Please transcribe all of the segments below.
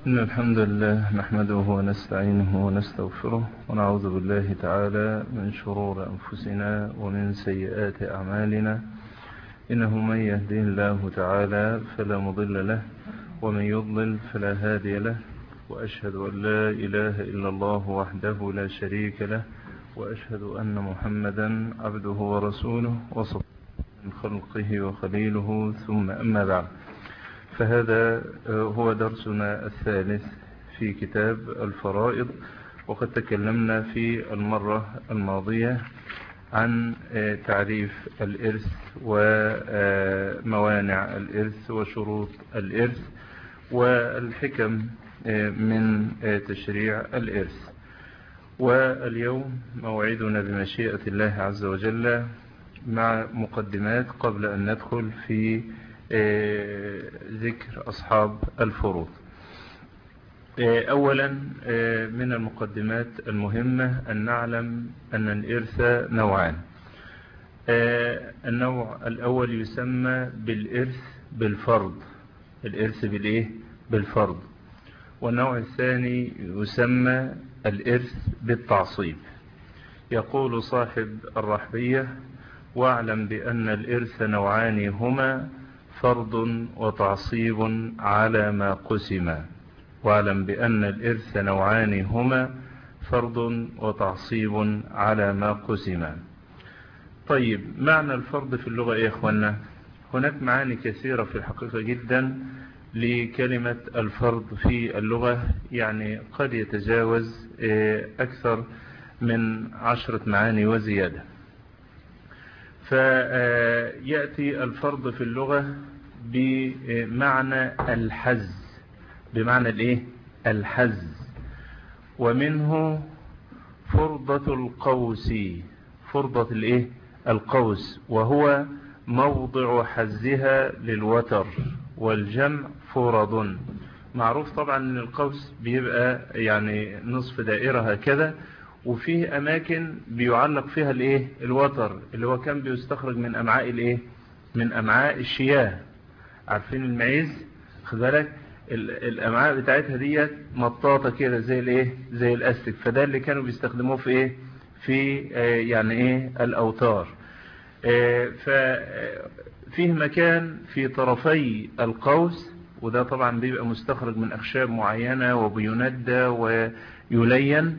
إن الحمد لله نحمده ونستعينه ونستغفره ونعوذ بالله تعالى من شرور أنفسنا ومن سيئات أعمالنا إنه من يهديه الله تعالى فلا مضل له ومن يضلل فلا هادي له وأشهد أن لا إله إلا الله وحده لا شريك له وأشهد أن محمدا عبده ورسوله وصف من خلقه وخليله ثم أما بعد فهذا هو درسنا الثالث في كتاب الفرائض وقد تكلمنا في المرة الماضية عن تعريف الإرث وموانع الإرث وشروط الإرث والحكم من تشريع الإرث واليوم موعدنا بمشيئة الله عز وجل مع مقدمات قبل أن ندخل في ذكر أصحاب الفروض أولا من المقدمات المهمة أن نعلم أن الإرث نوعان النوع الأول يسمى بالإرث بالفرض الإرث بالإيه؟ بالفرض والنوع الثاني يسمى الإرث بالتعصيب يقول صاحب الرحبية واعلم بأن الإرث نوعان هما فرض وتعصيب على ما قسم واعلم بأن الإرث نوعان هما فرض وتعصيب على ما قسم طيب معنى الفرض في اللغة إيه أخوانا هناك معاني كثيرة في الحقيقة جدا لكلمة الفرض في اللغة يعني قد يتجاوز أكثر من عشرة معاني وزيادة فيأتي الفرض في اللغة بمعنى الحز بمعنى الايه الحز ومنه فرضة القوس فرضة الايه القوس وهو موضع حزها للوتر والجمع فرض معروف طبعا ان القوس بيبقى يعني نصف دائرة هكذا وفيه اماكن بيعلق فيها الايه الوتر اللي هو كان بيستخرج من امعاء الايه من امعاء الشياه عارفين المعيز خد بالك الامعاء بتاعتها ديت مطاطه كده زي الايه زي الاستك فده اللي كانوا بيستخدموه في ايه في آه يعني ايه الاوتار آه ففيه مكان في طرفي القوس وده طبعا بيبقى مستخرج من اخشاب معينه وبيندى ويلين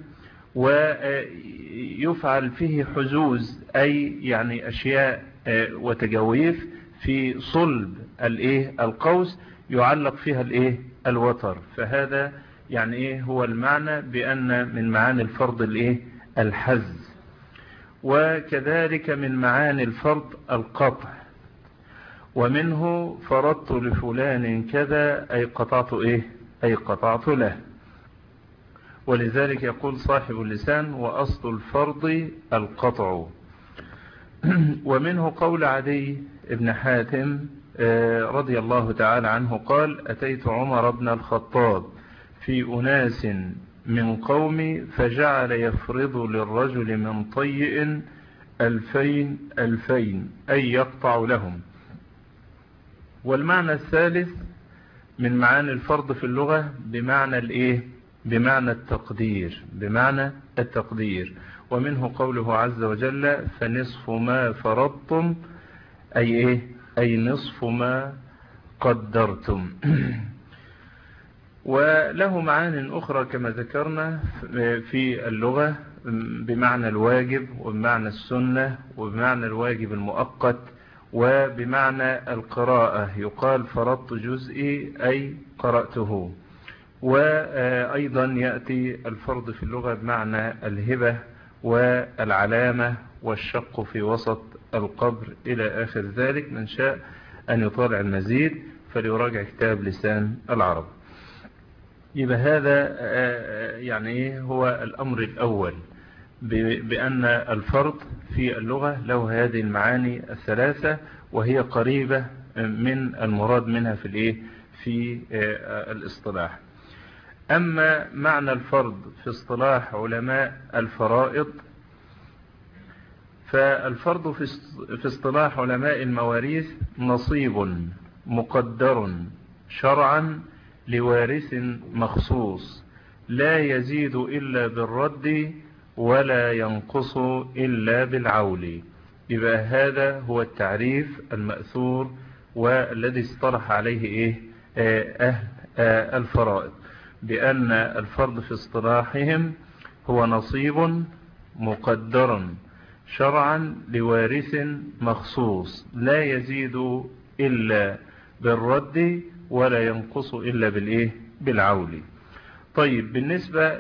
ويفعل فيه حزوز أي يعني أشياء وتجاويف في صلب الايه القوس يعلق فيها الايه الوتر فهذا يعني ايه هو المعنى بأن من معاني الفرض الايه الحز وكذلك من معاني الفرض القطع ومنه فرضت لفلان كذا أي قطعت ايه أي قطعت له ولذلك يقول صاحب اللسان وأصل الفرض القطع ومنه قول عدي ابن حاتم رضي الله تعالى عنه قال أتيت عمر بن الخطاب في أناس من قومي فجعل يفرض للرجل من طيء ألفين ألفين أي يقطع لهم والمعنى الثالث من معاني الفرض في اللغة بمعنى الإيه بمعنى التقدير بمعنى التقدير ومنه قوله عز وجل فنصف ما فرضتم أي إيه أي نصف ما قدرتم وله معان أخرى كما ذكرنا في اللغة بمعنى الواجب وبمعنى السنة وبمعنى الواجب المؤقت وبمعنى القراءة يقال فرضت جزئي أي قرأته وأيضا يأتي الفرض في اللغة بمعنى الهبة والعلامة والشق في وسط القبر إلى آخر ذلك من شاء أن يطالع المزيد فليراجع كتاب لسان العرب يبقى هذا يعني هو الأمر الأول بأن الفرض في اللغة له هذه المعاني الثلاثة وهي قريبة من المراد منها في الايه في الاصطلاح أما معنى الفرض في اصطلاح علماء الفرائض فالفرض في اصطلاح علماء المواريث نصيب مقدر شرعا لوارث مخصوص لا يزيد إلا بالرد ولا ينقص إلا بالعول يبقى هذا هو التعريف المأثور والذي اصطلح عليه إيه أهل الفرائض بأن الفرض في اصطلاحهم هو نصيب مقدر شرعا لوارث مخصوص لا يزيد إلا بالرد ولا ينقص إلا بالإيه بالعول طيب بالنسبة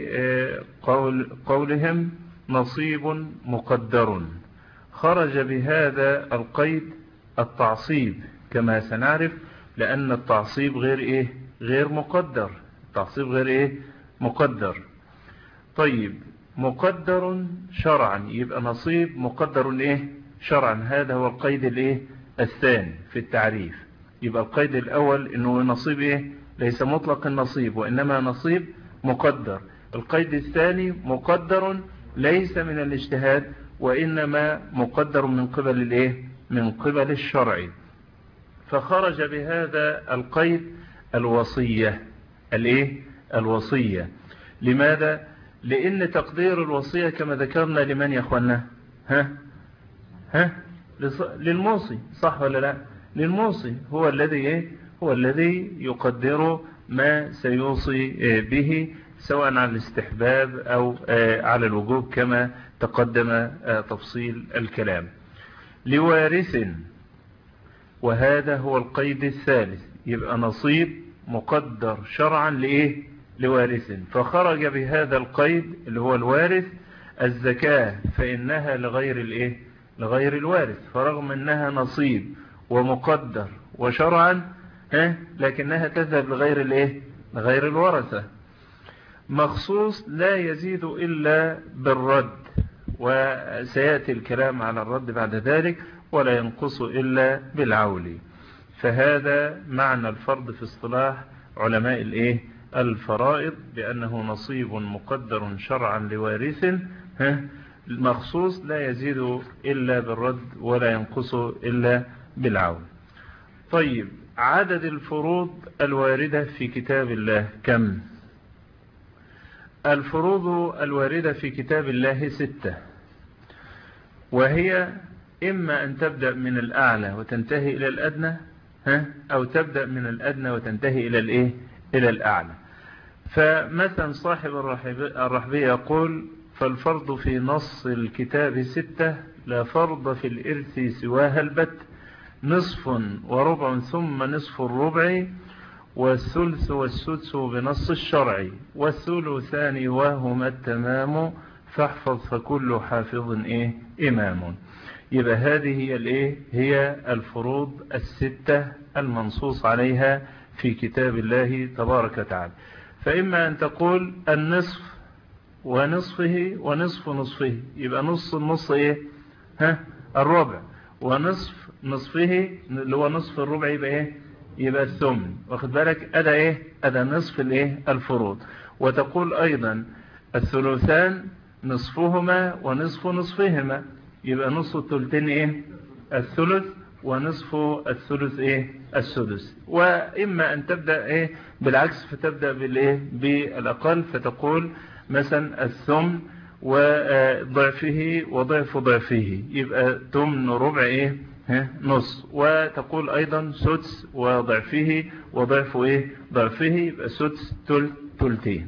لقول قولهم نصيب مقدر خرج بهذا القيد التعصيب كما سنعرف لأن التعصيب غير إيه غير مقدر التعصيب غير إيه مقدر طيب مقدر شرعا يبقى نصيب مقدر إيه شرعا هذا هو القيد الإيه الثاني في التعريف يبقى القيد الأول إنه نصيب إيه ليس مطلق النصيب وإنما نصيب مقدر القيد الثاني مقدر ليس من الاجتهاد وإنما مقدر من قبل الإيه من قبل الشرع فخرج بهذا القيد الوصية الإيه الوصية لماذا لأن تقدير الوصية كما ذكرنا لمن يا أخوانا ها ها للموصي صح ولا لا للموصي هو الذي إيه هو الذي يقدر ما سيوصي به سواء على الاستحباب أو على الوجوب كما تقدم تفصيل الكلام لوارث وهذا هو القيد الثالث يبقى نصيب مقدر شرعا لإيه لوارث فخرج بهذا القيد اللي هو الوارث الزكاة فإنها لغير الإيه لغير الوارث فرغم أنها نصيب ومقدر وشرعا ها لكنها تذهب لغير الإيه لغير الورثة مخصوص لا يزيد إلا بالرد وسيأتي الكلام على الرد بعد ذلك ولا ينقص إلا بالعول فهذا معنى الفرض في اصطلاح علماء الايه الفرائض بأنه نصيب مقدر شرعا لوارث مخصوص لا يزيد إلا بالرد ولا ينقص إلا بالعون طيب عدد الفروض الواردة في كتاب الله كم الفروض الواردة في كتاب الله ستة وهي إما أن تبدأ من الأعلى وتنتهي إلى الأدنى ها أو تبدأ من الأدنى وتنتهي إلى الإيه إلى الأعلى فمثلا صاحب الرحبية يقول فالفرض في نص الكتاب ستة لا فرض في الإرث سواها البت نصف وربع ثم نصف الربع والثلث والسدس بنص الشرع والثلثان وهما التمام فاحفظ فكل حافظ إيه إمام يبقى هذه هي الايه هي الفروض الستة المنصوص عليها في كتاب الله تبارك وتعالى فإما أن تقول النصف ونصفه ونصف نصفه يبقى نص النص ايه ها الربع ونصف نصفه اللي هو نصف الربع يبقى ايه يبقى الثمن واخد بالك أدا ايه أدا نصف الايه الفروض وتقول أيضا الثلثان نصفهما ونصف نصفهما يبقى نصف الثلثين ايه الثلث ونصف الثلث ايه السدس واما ان تبدأ ايه بالعكس فتبدأ بالايه بالاقل فتقول مثلا الثمن وضعفه وضعف ضعفه يبقى ثمن ربع ايه نص وتقول ايضا سدس وضعفه وضعف ايه ضعفه يبقى سدس ثلث ثلثين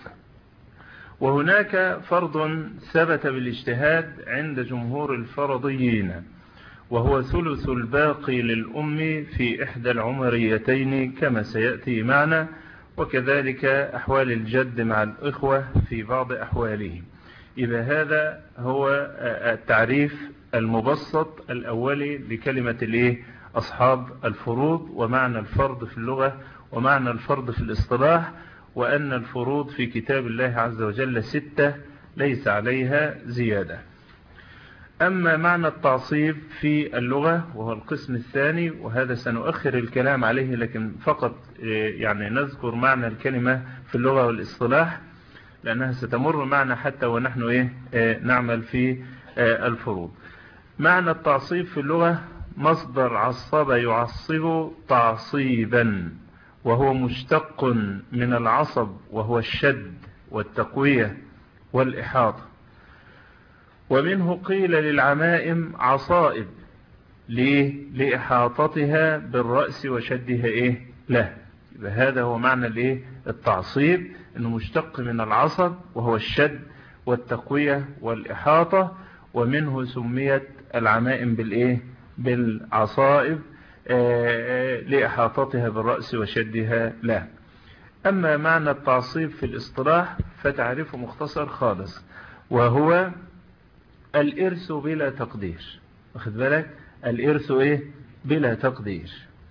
وهناك فرض ثبت بالاجتهاد عند جمهور الفرضيين وهو ثلث الباقي للأم في إحدى العمريتين كما سيأتي معنا وكذلك أحوال الجد مع الإخوة في بعض أحوالهم إذا هذا هو التعريف المبسط الأولي لكلمة الإيه أصحاب الفروض ومعنى الفرض في اللغة ومعنى الفرض في الاصطلاح وأن الفروض في كتاب الله عز وجل ستة ليس عليها زيادة أما معنى التعصيب في اللغة وهو القسم الثاني وهذا سنؤخر الكلام عليه لكن فقط يعني نذكر معنى الكلمة في اللغة والاصطلاح لأنها ستمر معنا حتى ونحن إيه نعمل في الفروض معنى التعصيب في اللغة مصدر عصب يعصب تعصيبا وهو مشتق من العصب وهو الشد والتقوية والإحاطة ومنه قيل للعمائم عصائب ليه؟ لإحاطتها بالرأس وشدها إيه؟ له هذا هو معنى الإيه؟ التعصيب أنه مشتق من العصب وهو الشد والتقوية والإحاطة ومنه سميت العمائم بالإيه؟ بالعصائب لإحاطتها بالرأس وشدها له أما معنى التعصيب في الاصطلاح فتعرفه مختصر خالص وهو الإرث بلا تقدير واخد بالك الإرث إيه بلا تقدير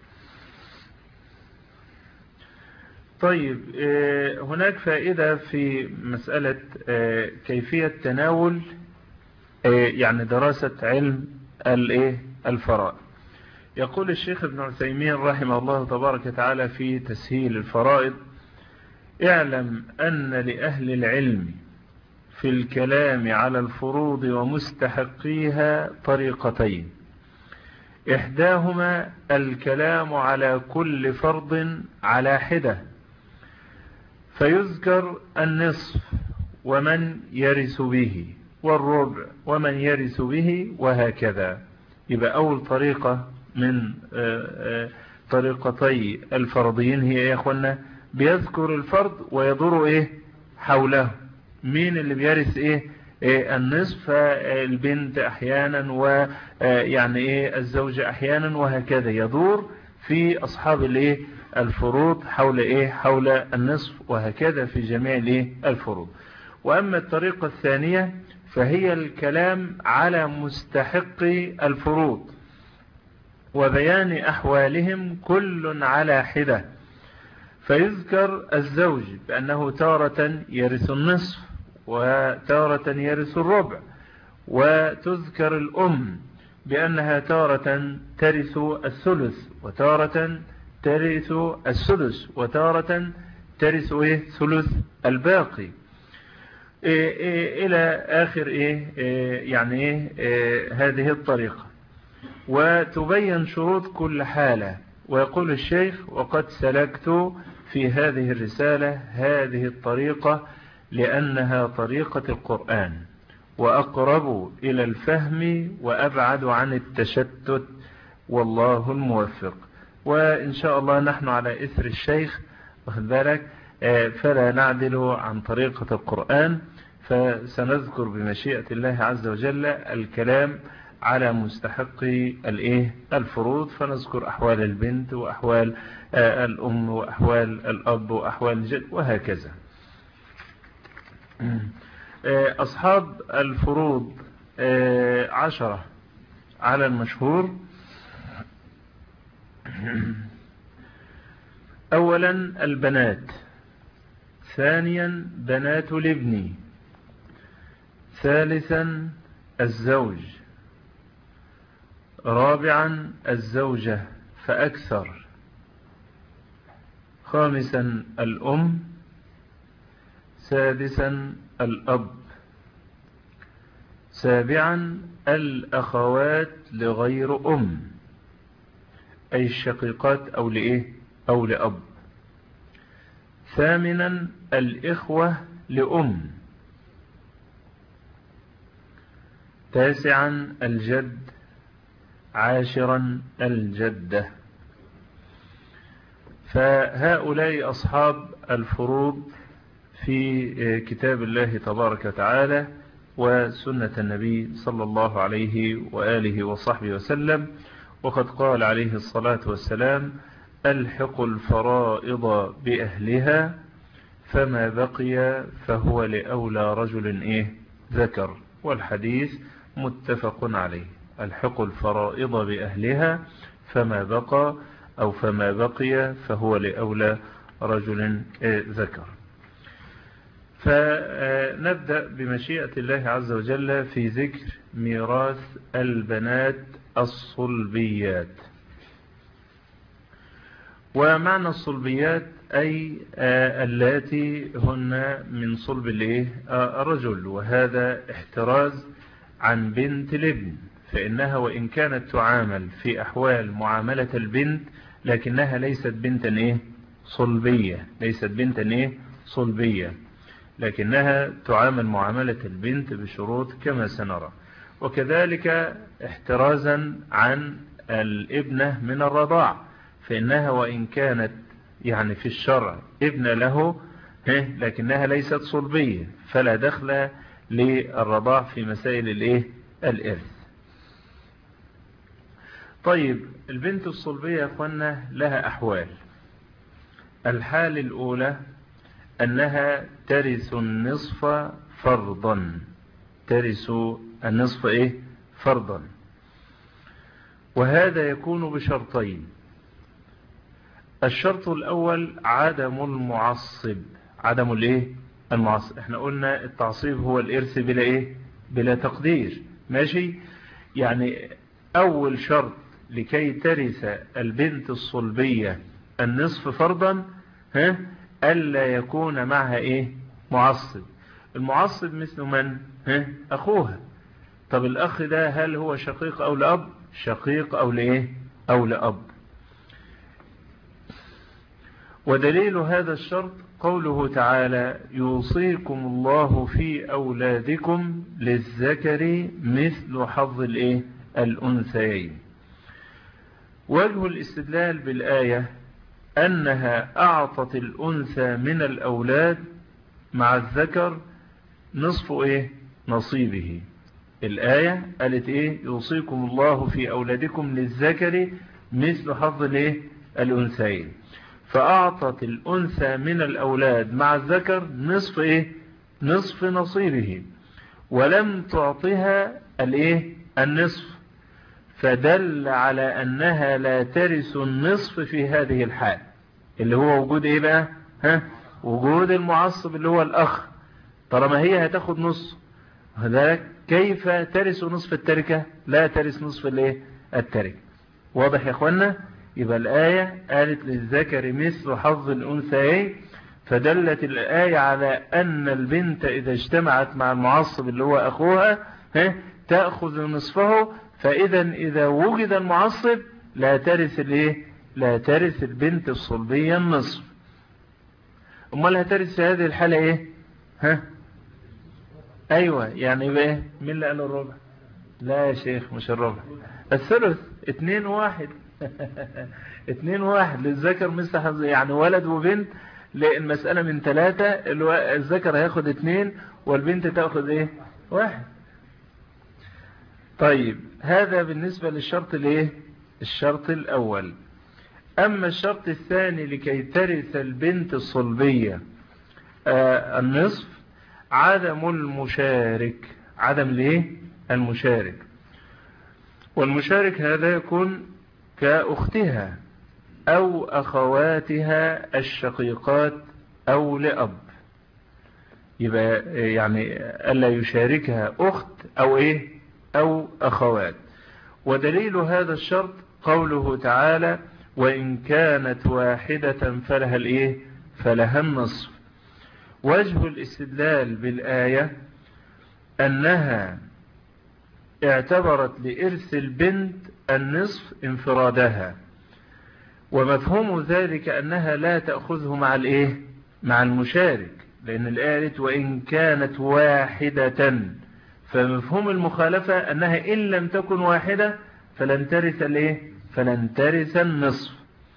طيب هناك فائدة في مسألة كيفية تناول يعني دراسة علم الفرائض يقول الشيخ ابن عثيمين رحمه الله تبارك وتعالى في تسهيل الفرائض اعلم أن لأهل العلم في الكلام على الفروض ومستحقيها طريقتين إحداهما الكلام على كل فرض على حدة فيذكر النصف ومن يرث به والربع ومن يرث به وهكذا يبقى أول طريقة من طريقتي الفرضيين هي يا أخوانا بيذكر الفرض ويدور إيه حوله مين اللي بيرث إيه, إيه النصف البنت أحيانا ويعني إيه الزوجة أحيانا وهكذا يدور في أصحاب الإيه الفروض حول إيه حول النصف وهكذا في جميع الإيه الفروض وأما الطريقة الثانية فهي الكلام على مستحق الفروض وبيان أحوالهم كل على حدة فيذكر الزوج بأنه تارة يرث النصف وتارة يرث الربع وتذكر الأم بأنها تارة ترث الثلث وتارة ترث السدس وتارة ترث إيه ثلث الباقي إيه إيه إلى آخر إيه, إيه يعني إيه, إيه هذه الطريقة وتبين شروط كل حالة ويقول الشيخ وقد سلكت في هذه الرسالة هذه الطريقة لأنها طريقة القرآن وأقرب إلى الفهم وأبعد عن التشتت والله الموفق وإن شاء الله نحن على إثر الشيخ واخد بالك فلا نعدل عن طريقة القرآن فسنذكر بمشيئة الله عز وجل الكلام على مستحق الايه الفروض فنذكر أحوال البنت وأحوال الأم وأحوال الأب وأحوال الجد وهكذا أصحاب الفروض عشرة على المشهور أولا البنات ثانيا بنات الابن ثالثا الزوج رابعا الزوجة فأكثر خامسا الأم سادسا الأب سابعا الأخوات لغير أم أي الشقيقات أو لإيه أو لأب ثامنا الإخوة لأم تاسعا الجد عاشرا الجدة فهؤلاء أصحاب الفروض في كتاب الله تبارك وتعالى وسنة النبي صلى الله عليه وآله وصحبه وسلم وقد قال عليه الصلاة والسلام ألحق الفرائض بأهلها فما بقي فهو لأولى رجل إيه ذكر والحديث متفق عليه الحق الفرائض بأهلها فما بقى أو فما بقي فهو لأولى رجل ذكر فنبدأ بمشيئة الله عز وجل في ذكر ميراث البنات الصلبيات ومعنى الصلبيات أي اللاتي هن من صلب الرجل وهذا احتراز عن بنت الابن فإنها وإن كانت تعامل في أحوال معاملة البنت لكنها ليست بنتا إيه صلبية ليست بنتا ايه صلبية لكنها تعامل معاملة البنت بشروط كما سنرى وكذلك احترازا عن الابنة من الرضاع فإنها وإن كانت يعني في الشرع ابن له لكنها ليست صلبية فلا دخل للرضاع في مسائل الايه الإرث طيب البنت الصلبية يا أخوانا لها أحوال الحال الأولى أنها ترث النصف فرضا ترث النصف إيه فرضا وهذا يكون بشرطين الشرط الأول عدم المعصب عدم الايه المعصب احنا قلنا التعصيب هو الإرث بلا ايه بلا تقدير ماشي يعني أول شرط لكي ترث البنت الصلبية النصف فرضا ها ألا يكون معها إيه معصب المعصب مثل من ها أخوها طب الأخ ده هل هو شقيق أو لأب شقيق أو لإيه أو لأب ودليل هذا الشرط قوله تعالى يوصيكم الله في أولادكم للذكر مثل حظ الإيه الأنثيين وجه الاستدلال بالآية أنها أعطت الأنثى من الأولاد مع الذكر نصف إيه نصيبه الآية قالت إيه يوصيكم الله في أولادكم للذكر مثل حظ الإيه الأنثيين فأعطت الأنثى من الأولاد مع الذكر نصف إيه نصف نصيبه ولم تعطها الإيه النصف فدل على أنها لا ترث النصف في هذه الحال اللي هو وجود إيه بقى ها وجود المعصب اللي هو الأخ طالما هي هتاخد نص هذاك كيف ترث نصف التركة لا ترث نصف الايه التركة واضح يا اخوانا يبقى الآية قالت للذكر مثل حظ الأنثيين فدلت الآية على أن البنت إذا اجتمعت مع المعصب اللي هو أخوها ها تأخذ نصفه فإذا إذا وجد المعصب لا ترث الايه لا ترث البنت الصلبية النصف امال هترث في هذه الحالة ايه ها ايوه يعني بايه مين اللي قال الربع لا يا شيخ مش الربع الثلث اتنين واحد اتنين واحد للذكر مثل حظ يعني ولد وبنت المسألة من ثلاثة الذكر هياخد اتنين والبنت تأخذ ايه واحد طيب هذا بالنسبة للشرط الايه الشرط الاول اما الشرط الثاني لكي ترث البنت الصلبية آه النصف عدم المشارك عدم ليه المشارك والمشارك هذا يكون كأختها أو أخواتها الشقيقات أو لأب يبقى يعني ألا يشاركها أخت أو إيه أو أخوات ودليل هذا الشرط قوله تعالى وإن كانت واحدة فلها الإيه فلها النصف وجه الاستدلال بالآية أنها اعتبرت لإرث البنت النصف انفرادها ومفهوم ذلك أنها لا تأخذه مع الإيه مع المشارك لأن الآية وإن كانت واحدة فمفهوم المخالفة أنها إن لم تكن واحدة فلن ترث الإيه فلن ترث النصف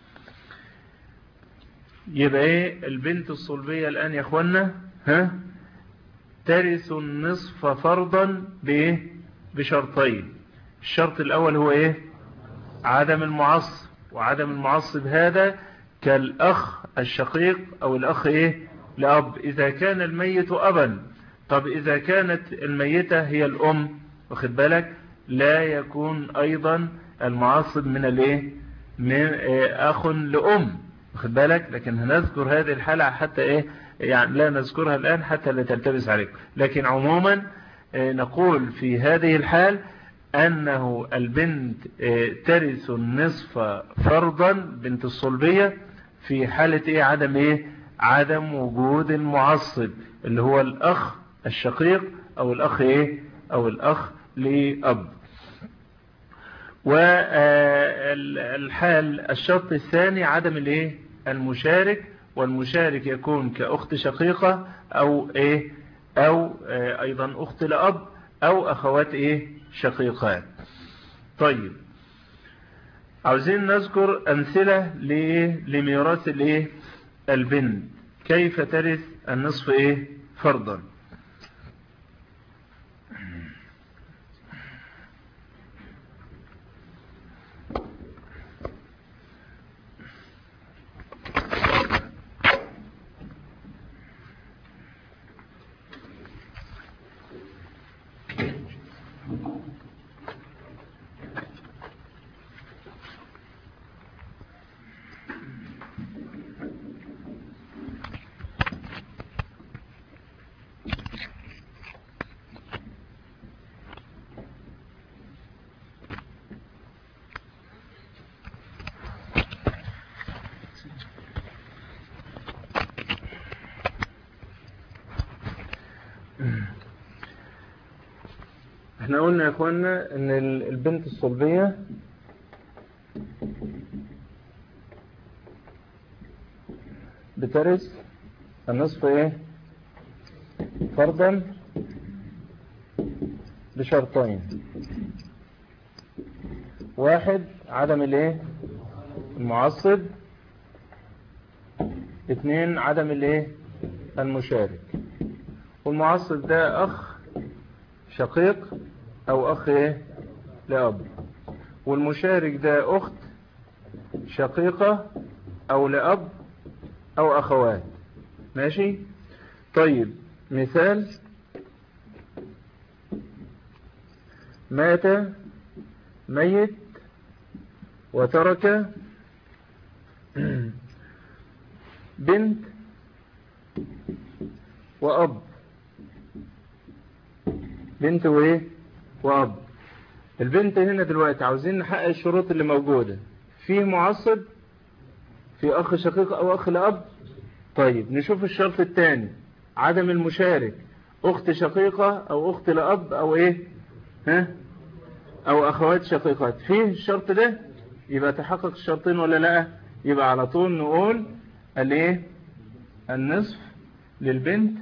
يبقى ايه البنت الصلبية الآن يا اخوانا ها ترث النصف فرضا بايه بشرطين الشرط الأول هو ايه عدم المعصب وعدم المعصب هذا كالأخ الشقيق أو الأخ ايه لأب إذا كان الميت أبا طب إذا كانت الميتة هي الأم واخد بالك لا يكون أيضا المعصب من الايه من اخ لأم واخد بالك لكن هنذكر هذه الحالة حتى ايه يعني لا نذكرها الآن حتى لا تلتبس عليك لكن عموما نقول في هذه الحال أنه البنت ترث النصف فرضا بنت الصلبية في حالة ايه عدم ايه عدم وجود المعصب اللي هو الأخ الشقيق أو الأخ ايه أو الأخ لأب والحال الشرط الثاني عدم الايه المشارك والمشارك يكون كأخت شقيقة أو إيه أو آه، أيضا أخت لأب أو أخوات إيه شقيقات طيب عاوزين نذكر أمثلة لإيه لميراث الإيه البنت كيف ترث النصف إيه فرضا احنا قلنا يا اخوانا ان البنت الصلبية بترث النصف ايه فرضا بشرطين واحد عدم الايه المعصب اثنين عدم الايه المشارك والمعصب ده اخ شقيق او اخ ايه لاب والمشارك ده اخت شقيقة او لاب او اخوات ماشي طيب مثال مات ميت وترك بنت وأب بنت وإيه وأب البنت هنا دلوقتي عاوزين نحقق الشروط اللي موجودة فيه معصب في أخ شقيق أو أخ لأب طيب نشوف الشرط الثاني عدم المشارك أخت شقيقة أو أخت لأب أو إيه ها أو أخوات شقيقات فيه الشرط ده يبقى تحقق الشرطين ولا لا يبقى على طول نقول الايه النصف للبنت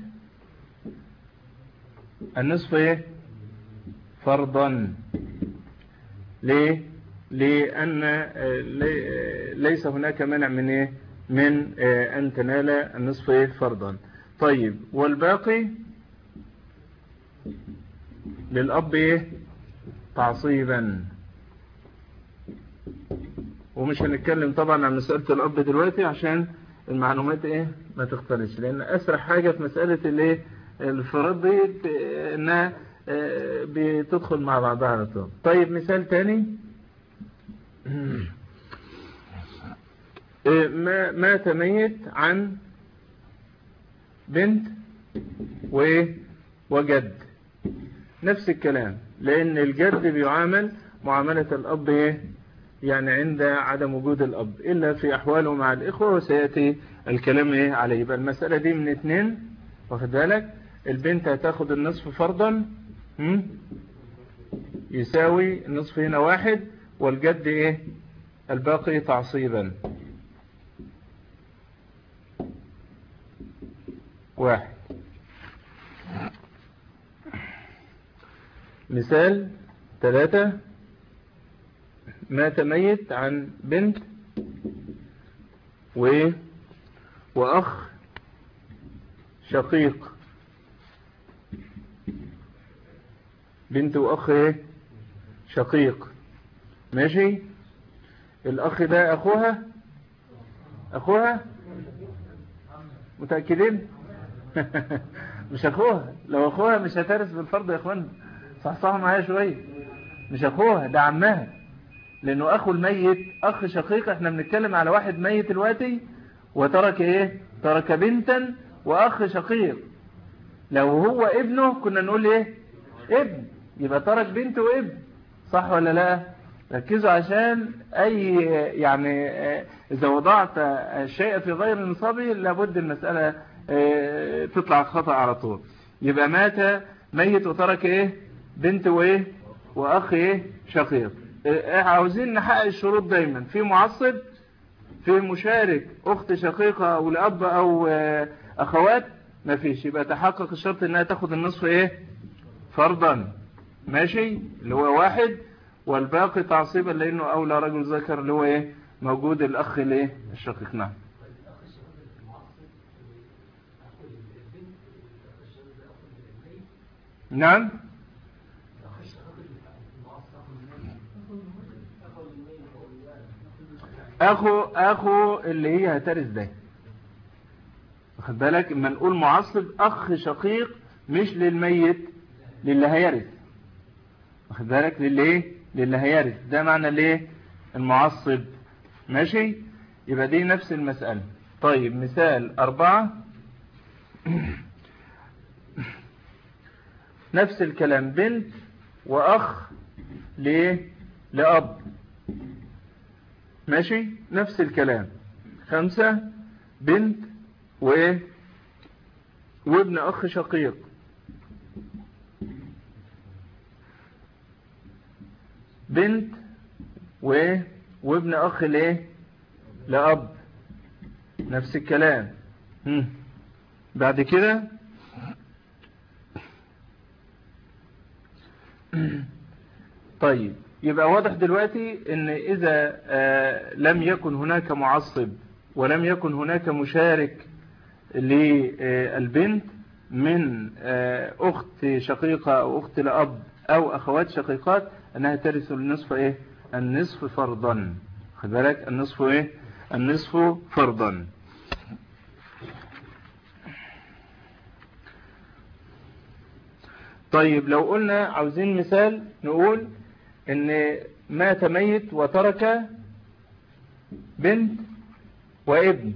النصف ايه فرضا ليه لأن ليس هناك منع من ايه من أن تنال النصف ايه فرضا طيب والباقي للأب ايه تعصيبا ومش هنتكلم طبعا عن مسألة الأب دلوقتي عشان المعلومات ايه ما تختلفش لأن أسرع حاجة في مسألة الايه الفرض دي انها بتدخل مع بعضها على طول طيب مثال تاني ما مات ميت عن بنت وايه وجد نفس الكلام لأن الجد بيعامل معاملة الأب ايه يعني عند عدم وجود الأب إلا في أحواله مع الإخوة وسيأتي الكلام إيه عليه يبقى المسألة دي من اثنين واخد بالك البنت هتاخد النصف فرضا يساوي النصف هنا واحد والجد إيه الباقي تعصيبا واحد مثال ثلاثة مات ميت عن بنت و وأخ شقيق بنت وأخ ايه شقيق ماشي الأخ ده أخوها أخوها متأكدين مش أخوها لو أخوها مش هترس بالفرض يا أخوان صح صح معايا شوية مش أخوها ده عمها لانه اخو الميت اخ شقيق احنا بنتكلم على واحد ميت دلوقتي وترك ايه ترك بنتا واخ شقيق لو هو ابنه كنا نقول ايه ابن يبقى ترك بنت وابن صح ولا لا ركزوا عشان اي يعني اذا وضعت الشيء في غير نصابه لابد المسألة تطلع خطأ على طول يبقى مات ميت وترك ايه بنت وايه واخ ايه شقيق عاوزين نحقق الشروط دايما في معصب في مشارك أخت شقيقة أو لأب أو أخوات ما فيش يبقى تحقق الشرط انها تاخد النصف ايه فرضا ماشي اللي هو واحد والباقي تعصيبا لانه اولى رجل ذكر اللي هو ايه موجود الاخ الايه الشقيق نعم نعم اخو اخو اللي هي هترث ده واخد بالك اما نقول معصب اخ شقيق مش للميت للي هيرث واخد بالك للي للي هيرث ده معنى ليه المعصب ماشي يبقى دي نفس المسألة طيب مثال أربعة نفس الكلام بنت وأخ ليه لأب ماشي نفس الكلام خمسة بنت و وابن أخ شقيق بنت و وابن أخ ليه لأب نفس الكلام هم. بعد كده طيب يبقى واضح دلوقتي ان اذا لم يكن هناك معصب ولم يكن هناك مشارك للبنت من اخت شقيقة او اخت لأب او اخوات شقيقات انها ترث النصف ايه النصف فرضا خد بالك النصف ايه النصف فرضا طيب لو قلنا عاوزين مثال نقول ان مات ميت وترك بنت وابن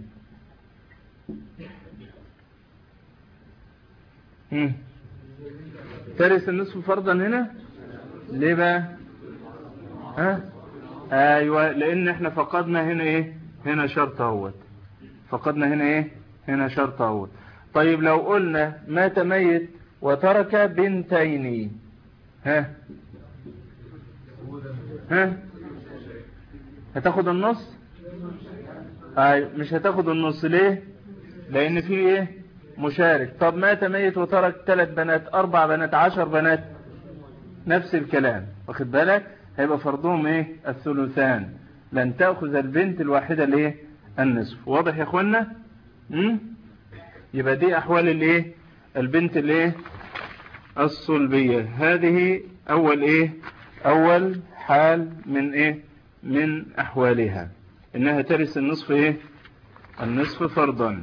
ترث النصف فرضا هنا ليه بقى ها ايوه لان احنا فقدنا هنا ايه هنا شرط اهوت فقدنا هنا ايه هنا شرط اهوت طيب لو قلنا مات ميت وترك بنتين ها ها هتاخد النص اي مش هتاخد النص ليه لان في ايه مشارك طب مات ميت وترك ثلاث بنات اربع بنات عشر بنات نفس الكلام واخد بالك هيبقى فرضهم ايه الثلثان لن تأخذ البنت الواحدة ليه النصف واضح يا اخوانا يبقى دي احوال الايه البنت الايه الصلبية هذه اول ايه اول حال من ايه من احوالها انها ترث النصف ايه النصف فرضا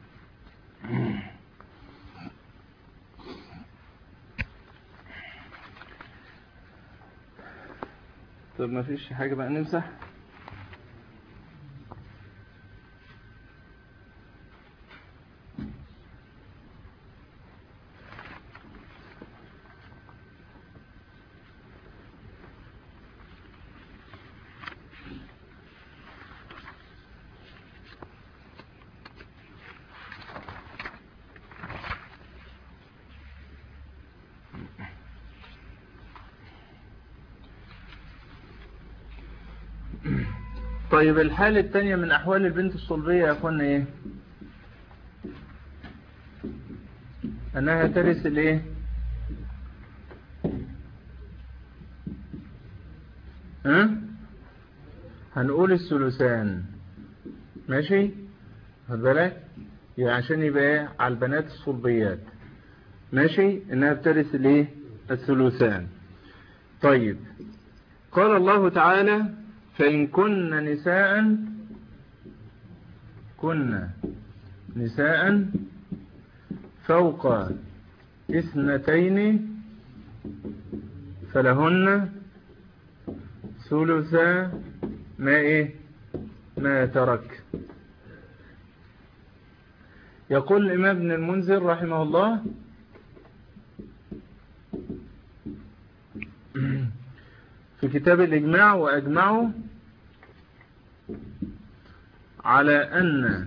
طب ما فيش حاجة بقى نمسح طيب الحالة الثانية من أحوال البنت الصلبية يا أخوانا إيه أنها ترث الإيه ها هنقول الثلثان ماشي خد بالك يعني عشان يبقى ايه على البنات الصلبيات ماشي انها بترث الايه الثلثان طيب قال الله تعالى فإن كن نساء كن نساء فوق اثنتين فلهن ثلثا ما ايه ما ترك يقول الإمام ابن المنذر رحمه الله في كتاب الإجماع وأجمعوا على أن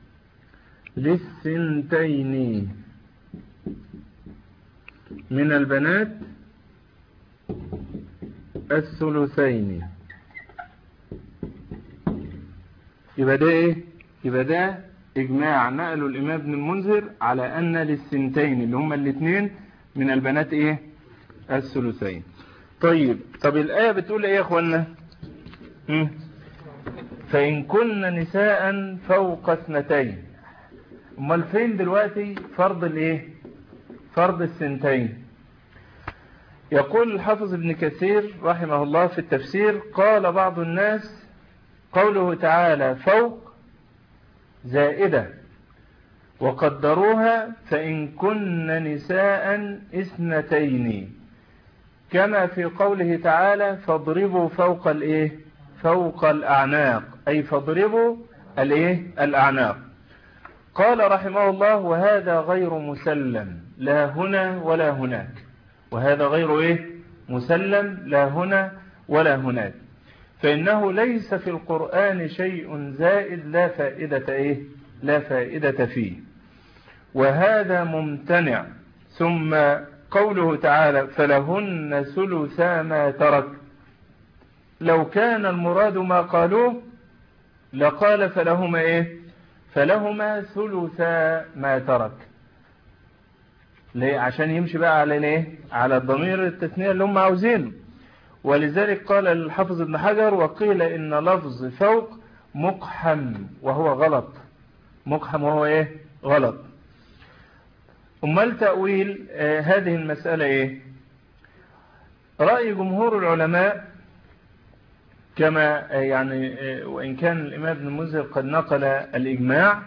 للثنتين من البنات الثلثين يبقى ده ايه يبقى ده اجماع نقله الامام ابن المنذر على ان للسنتين اللي هما الاثنين من البنات ايه الثلثين طيب طب الايه بتقول ايه يا اخوانا مم. فان كن نساء فوق اثنتين امال فين دلوقتي فرض الايه فرض السنتين يقول الحافظ ابن كثير رحمه الله في التفسير قال بعض الناس قوله تعالى فوق زائدة وقدروها فإن كن نساء اثنتين كما في قوله تعالى فاضربوا فوق الايه فوق الأعناق أي فاضربوا الايه الأعناق قال رحمه الله وهذا غير مسلم لا هنا ولا هناك وهذا غير ايه مسلم لا هنا ولا هناك فإنه ليس في القرآن شيء زائد لا فائدة إيه لا فائدة فيه وهذا ممتنع ثم قوله تعالى فلهن ثلثا ما ترك لو كان المراد ما قالوه لقال فلهما إيه فلهما ثلثا ما ترك ليه عشان يمشي بقى على الايه على الضمير التثنية اللي هم عاوزينه ولذلك قال الحافظ ابن حجر وقيل ان لفظ فوق مقحم وهو غلط مقحم وهو ايه غلط امال تأويل آه هذه المسألة ايه رأي جمهور العلماء كما آه يعني آه وإن كان الإمام ابن المنذر قد نقل الإجماع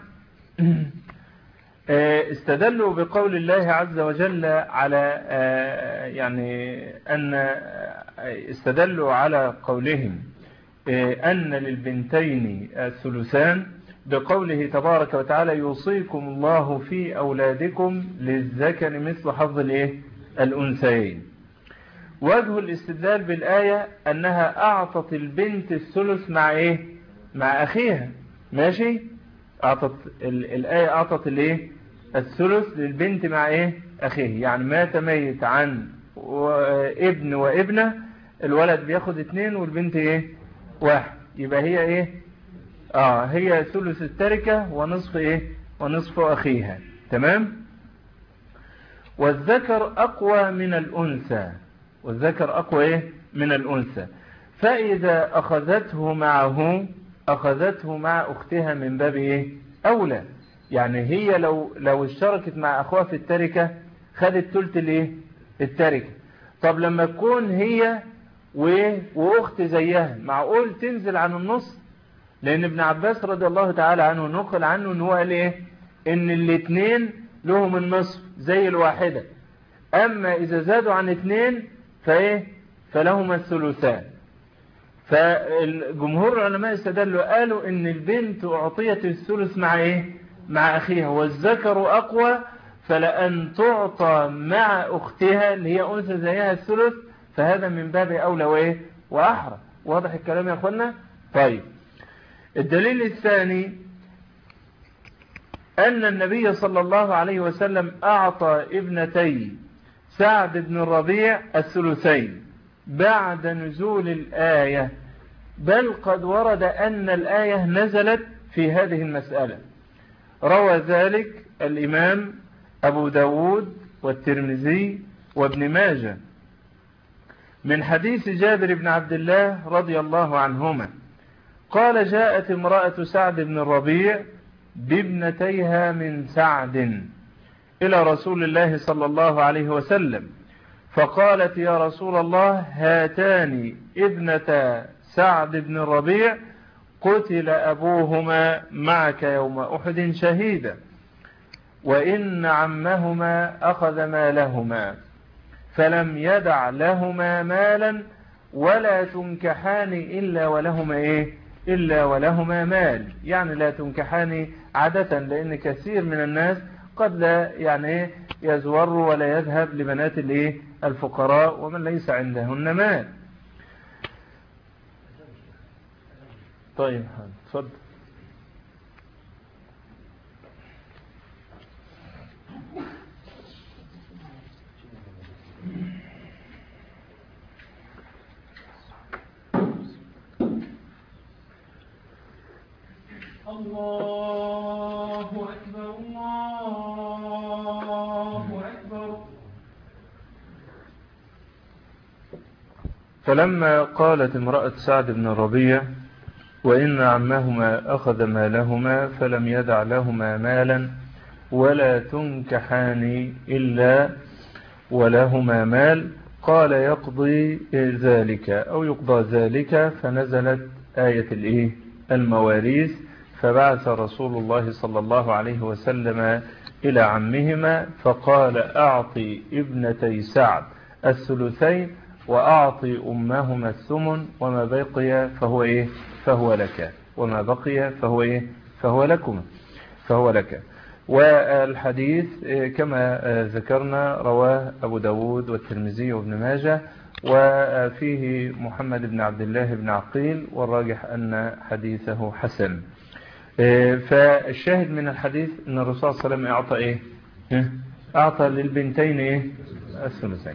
استدلوا بقول الله عز وجل على يعني أن استدلوا على قولهم أن للبنتين الثلثان بقوله تبارك وتعالى يوصيكم الله في أولادكم للذكر مثل حظ الايه الأنثيين وجه الاستدلال بالآية أنها أعطت البنت الثلث مع إيه مع أخيها ماشي أعطت الآية أعطت الايه الثلث للبنت مع ايه اخيه يعني مات ميت عن ابن وابنة الولد بياخد اتنين والبنت ايه واحد يبقى هي ايه اه هي ثلث التركة ونصف ايه ونصف اخيها تمام والذكر اقوى من الانثى والذكر اقوى ايه من الانثى فاذا اخذته معه اخذته مع اختها من باب ايه اولى يعني هي لو لو اشتركت مع اخوها في التركة خدت ثلث الايه التركة طب لما تكون هي واخت زيها معقول تنزل عن النص لان ابن عباس رضي الله تعالى عنه نقل عنه ان هو قال ايه ان الاثنين لهم النصف زي الواحدة اما اذا زادوا عن اثنين فايه فلهما الثلثان فالجمهور العلماء استدلوا قالوا ان البنت اعطيت الثلث مع ايه مع أخيها والذكر أقوى فلأن تعطى مع أختها اللي هي أنثى زيها الثلث فهذا من باب أولى وإيه وأحرى واضح الكلام يا أخوانا طيب الدليل الثاني أن النبي صلى الله عليه وسلم أعطى ابنتي سعد بن الربيع الثلثين بعد نزول الآية بل قد ورد أن الآية نزلت في هذه المسألة روى ذلك الإمام أبو داود والترمذي وابن ماجه من حديث جابر بن عبد الله رضي الله عنهما قال جاءت امرأة سعد بن الربيع بابنتيها من سعد إلى رسول الله صلى الله عليه وسلم فقالت يا رسول الله هاتان ابنة سعد بن الربيع قتل أبوهما معك يوم أحد شهيدا وإن عمهما أخذ مالهما فلم يدع لهما مالا ولا تنكحان إلا ولهما إيه إلا ولهما مال يعني لا تنكحان عادة لأن كثير من الناس قد لا يعني يزور ولا يذهب لبنات الايه الفقراء ومن ليس عندهن مال طيب اتفضل الله أكبر الله أكبر فلما قالت امرأة سعد بن الربيع وإن عمهما أخذ مالهما فلم يدع لهما مالا ولا تنكحان إلا ولهما مال قال يقضي ذلك أو يقضى ذلك فنزلت آية الإيه المواريث فبعث رسول الله صلى الله عليه وسلم إلى عمهما فقال أعطي ابنتي سعد الثلثين وأعطي أمهما الثمن وما بقي فهو إيه فهو لك وما بقي فهو إيه فهو لكم فهو لك والحديث كما ذكرنا رواه أبو داود والترمذي وابن ماجه وفيه محمد بن عبد الله بن عقيل والراجح أن حديثه حسن فالشاهد من الحديث أن الرسول صلى الله عليه وسلم أعطى إيه أعطى للبنتين إيه الثلثين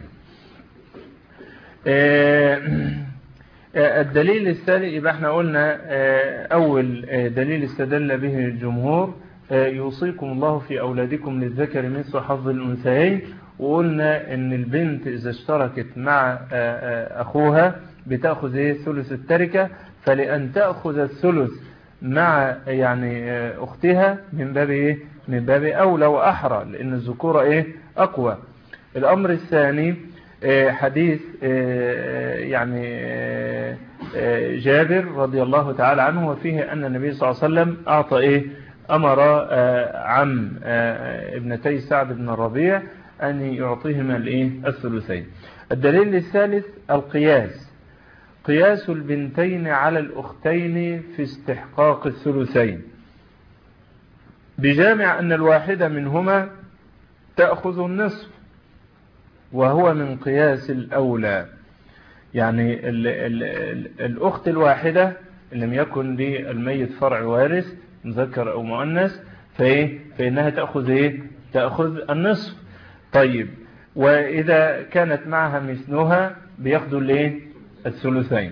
الدليل الثاني يبقى احنا قلنا أول دليل استدل به الجمهور يوصيكم الله في أولادكم للذكر مثل حظ الأنثيين وقلنا ان البنت إذا اشتركت مع أخوها بتأخذ ايه ثلث التركة فلأن تأخذ الثلث مع يعني أختها من باب ايه من باب أولى وأحرى لأن الذكورة ايه أقوى الأمر الثاني حديث يعني جابر رضي الله تعالى عنه وفيه أن النبي صلى الله عليه وسلم أعطى إيه أمر عم ابنتي سعد بن الربيع أن يعطيهما الإيه الثلثين الدليل الثالث القياس قياس البنتين على الأختين في استحقاق الثلثين بجامع أن الواحدة منهما تأخذ النصف وهو من قياس الأولى يعني ال ال ال الأخت الواحدة لم يكن للميت فرع وارث مذكر أو مؤنث فإيه فإنها تأخذ إيه تأخذ النصف طيب وإذا كانت معها مثلها بياخدوا الايه الثلثين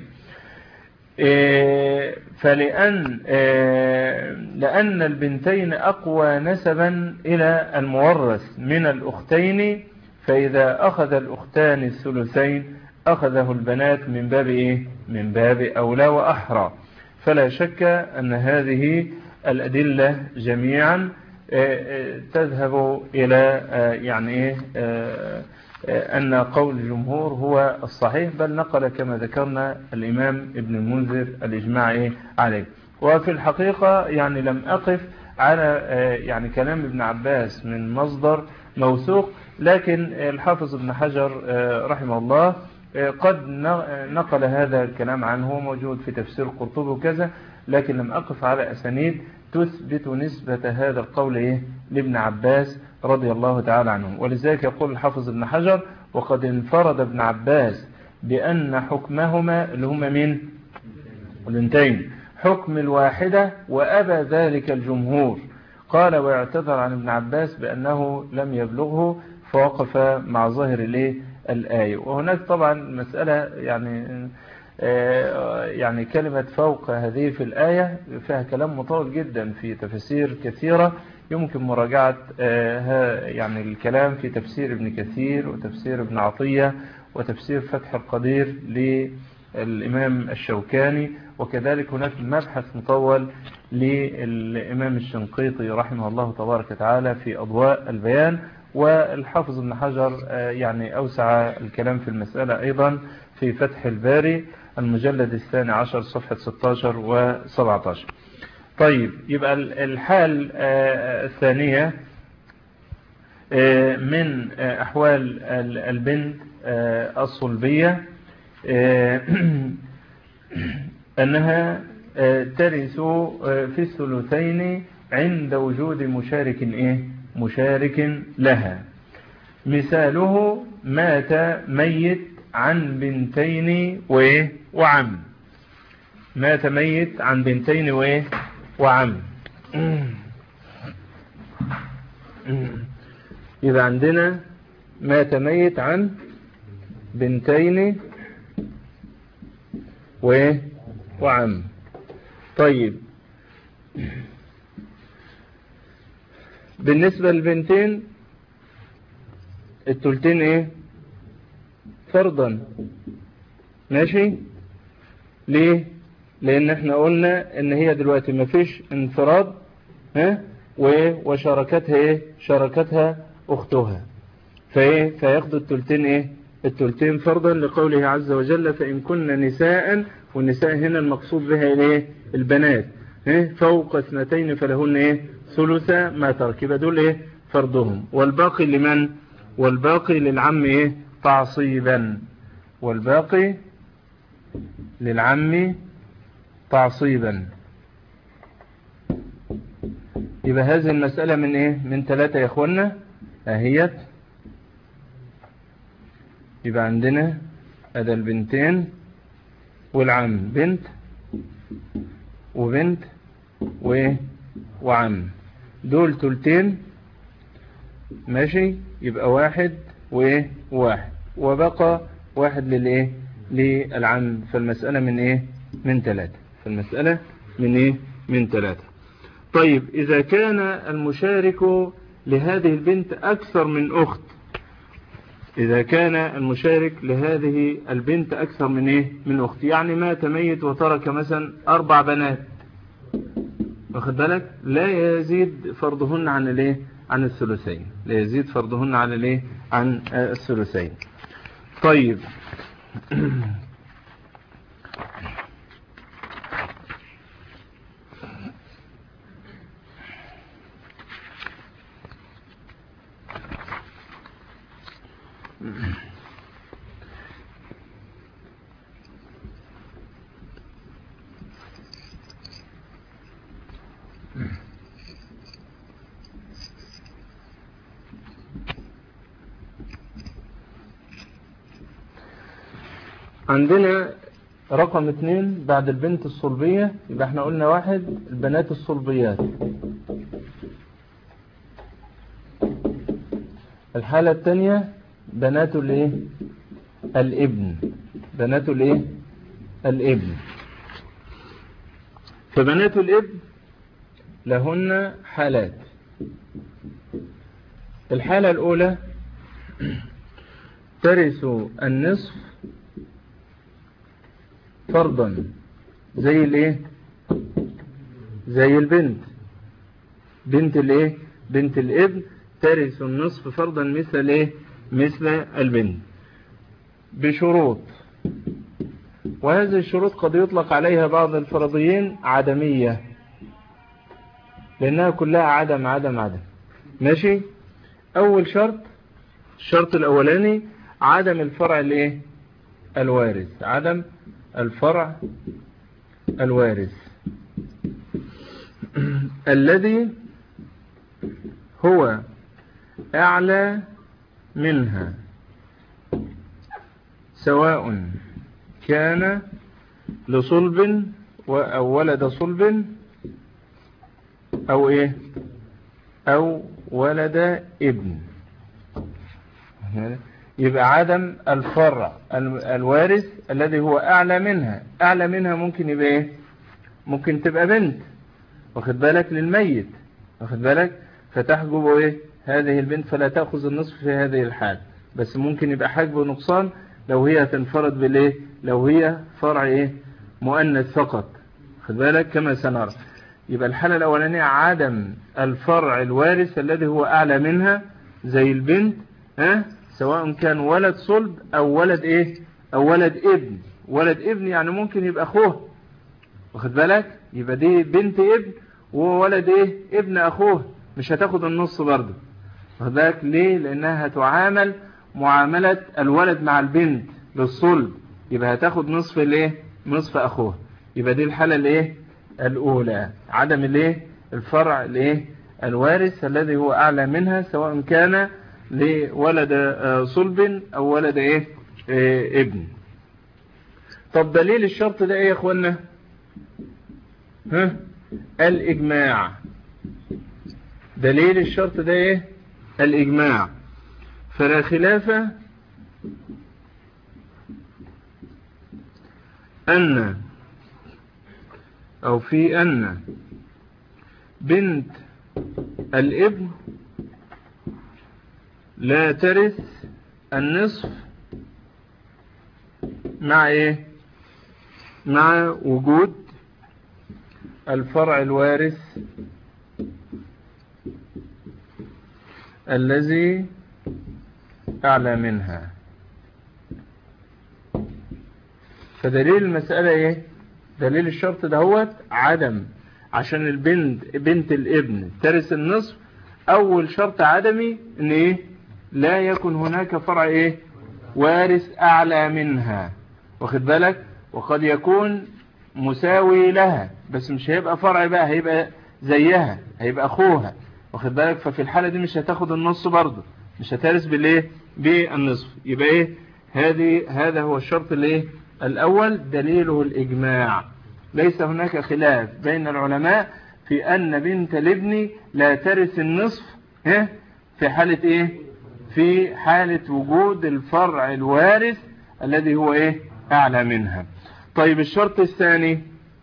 إيه فلأن إيه لأن البنتين أقوى نسبا إلى المورث من الأختين فإذا أخذ الأختان الثلثين أخذه البنات من باب إيه من باب أولى وأحرى فلا شك أن هذه الأدلة جميعا تذهب إلى يعني أن قول الجمهور هو الصحيح بل نقل كما ذكرنا الإمام ابن المنذر الإجماع عليه وفي الحقيقة يعني لم أقف على يعني كلام ابن عباس من مصدر موثوق لكن الحافظ ابن حجر رحمه الله قد نقل هذا الكلام عنه موجود في تفسير قرطبي وكذا لكن لم أقف على أسانيد تثبت نسبة هذا القول إيه لابن عباس رضي الله تعالى عنه ولذلك يقول الحافظ ابن حجر وقد انفرد ابن عباس بأن حكمهما اللي هما من الانتين حكم الواحدة وأبى ذلك الجمهور قال ويعتذر عن ابن عباس بأنه لم يبلغه فوقف مع ظاهر الايه الآية وهناك طبعا مسألة يعني يعني كلمة فوق هذه في الآية فيها كلام مطول جدا في تفسير كثيرة يمكن مراجعة يعني الكلام في تفسير ابن كثير وتفسير ابن عطية وتفسير فتح القدير للإمام الشوكاني وكذلك هناك مبحث مطول للإمام الشنقيطي رحمه الله تبارك وتعالى في أضواء البيان والحافظ ابن حجر يعني أوسع الكلام في المسألة أيضا في فتح الباري المجلد الثاني عشر صفحة 16 و 17 طيب يبقى الحال الثانية من أحوال البنت الصلبية أنها ترث في الثلثين عند وجود مشارك إيه مشارك لها مثاله مات ميت عن بنتين وإيه وعم مات ميت عن بنتين وإيه وعم يبقى عندنا مات ميت عن بنتين وإيه وعم طيب بالنسبة للبنتين التلتين ايه فرضا ماشي ليه لان احنا قلنا ان هي دلوقتي مفيش انفراد ها وايه وشاركتها ايه شاركتها اختها فايه فياخدوا التلتين ايه التلتين فرضا لقوله عز وجل فإن كن نساء والنساء هنا المقصود بها الايه البنات إيه؟ فوق اثنتين فلهن ايه ثلث ما ترك يبقى دول ايه فرضهم والباقي لمن والباقي للعم ايه تعصيبا والباقي للعم تعصيبا يبقى هذه المسألة من ايه من ثلاثة يا اخوانا اهيت يبقى عندنا هذا البنتين والعم بنت وبنت وايه وعم دول تلتين ماشي يبقى واحد وايه واحد وبقى واحد للايه للعم فالمسألة من ايه من ثلاثة فالمسألة من ايه من ثلاثة طيب اذا كان المشارك لهذه البنت اكثر من اخت إذا كان المشارك لهذه البنت أكثر من إيه؟ من أخت يعني مات ميت وترك مثلا أربع بنات واخد بالك لا يزيد فرضهن عن الإيه؟ عن الثلثين لا يزيد فرضهن عن الإيه؟ عن الثلثين طيب عندنا رقم اتنين بعد البنت الصلبية يبقى احنا قلنا واحد البنات الصلبيات الحالة الثانية بنات الايه الابن بنات الايه الابن فبنات الابن لهن حالات الحالة الاولى ترث النصف فرضا زي الايه زي البنت بنت الايه بنت الابن ترث النصف فرضا مثل ايه مثل البنت بشروط وهذه الشروط قد يطلق عليها بعض الفرضيين عدمية لأنها كلها عدم عدم عدم ماشي أول شرط الشرط الأولاني عدم الفرع الايه الوارث عدم الفرع الوارث الذي هو أعلى منها سواء كان لصلب أو ولد صلب أو إيه أو ولد ابن يبقى عدم الفرع الوارث الذي هو أعلى منها أعلى منها ممكن يبقى إيه ممكن تبقى بنت واخد بالك للميت واخد بالك فتحجب إيه هذه البنت فلا تأخذ النصف في هذه الحال بس ممكن يبقى حجب نقصان لو هي تنفرد بالإيه لو هي فرع إيه مؤنث فقط واخد بالك كما سنرى يبقى الحالة الأولانية عدم الفرع الوارث الذي هو أعلى منها زي البنت ها سواء كان ولد صلب او ولد ايه او ولد ابن ولد ابن يعني ممكن يبقى اخوه واخد بالك يبقى دي بنت ابن وولد ايه ابن اخوه مش هتاخد النص برضه واخد بالك ليه لانها هتعامل معاملة الولد مع البنت للصلب يبقى هتاخد نصف الايه نصف اخوه يبقى دي الحالة الايه الاولى عدم الايه الفرع الايه الوارث الذي هو اعلى منها سواء كان لولد صلب او ولد ايه, إيه ابن طب دليل الشرط ده ايه يا اخوانا ها الاجماع دليل الشرط ده ايه الاجماع فلا خلاف ان او في ان بنت الابن لا ترث النصف مع ايه مع وجود الفرع الوارث الذي أعلى منها فدليل المسألة ايه دليل الشرط دهوت عدم عشان البنت بنت الابن ترث النصف اول شرط عدمي ان ايه لا يكن هناك فرع ايه وارث اعلى منها واخد بالك وقد يكون مساوي لها بس مش هيبقى فرع بقى هيبقى زيها هيبقى اخوها واخد بالك ففي الحالة دي مش هتاخد النص برضه مش هترث بالايه بالنصف يبقى ايه هذه هذا هو الشرط الايه الاول دليله الاجماع ليس هناك خلاف بين العلماء في ان بنت الابن لا ترث النصف ها في حالة ايه في حالة وجود الفرع الوارث الذي هو ايه اعلى منها طيب الشرط الثاني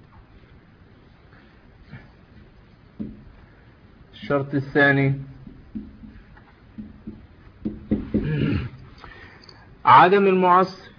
الشرط الثاني عدم المعصر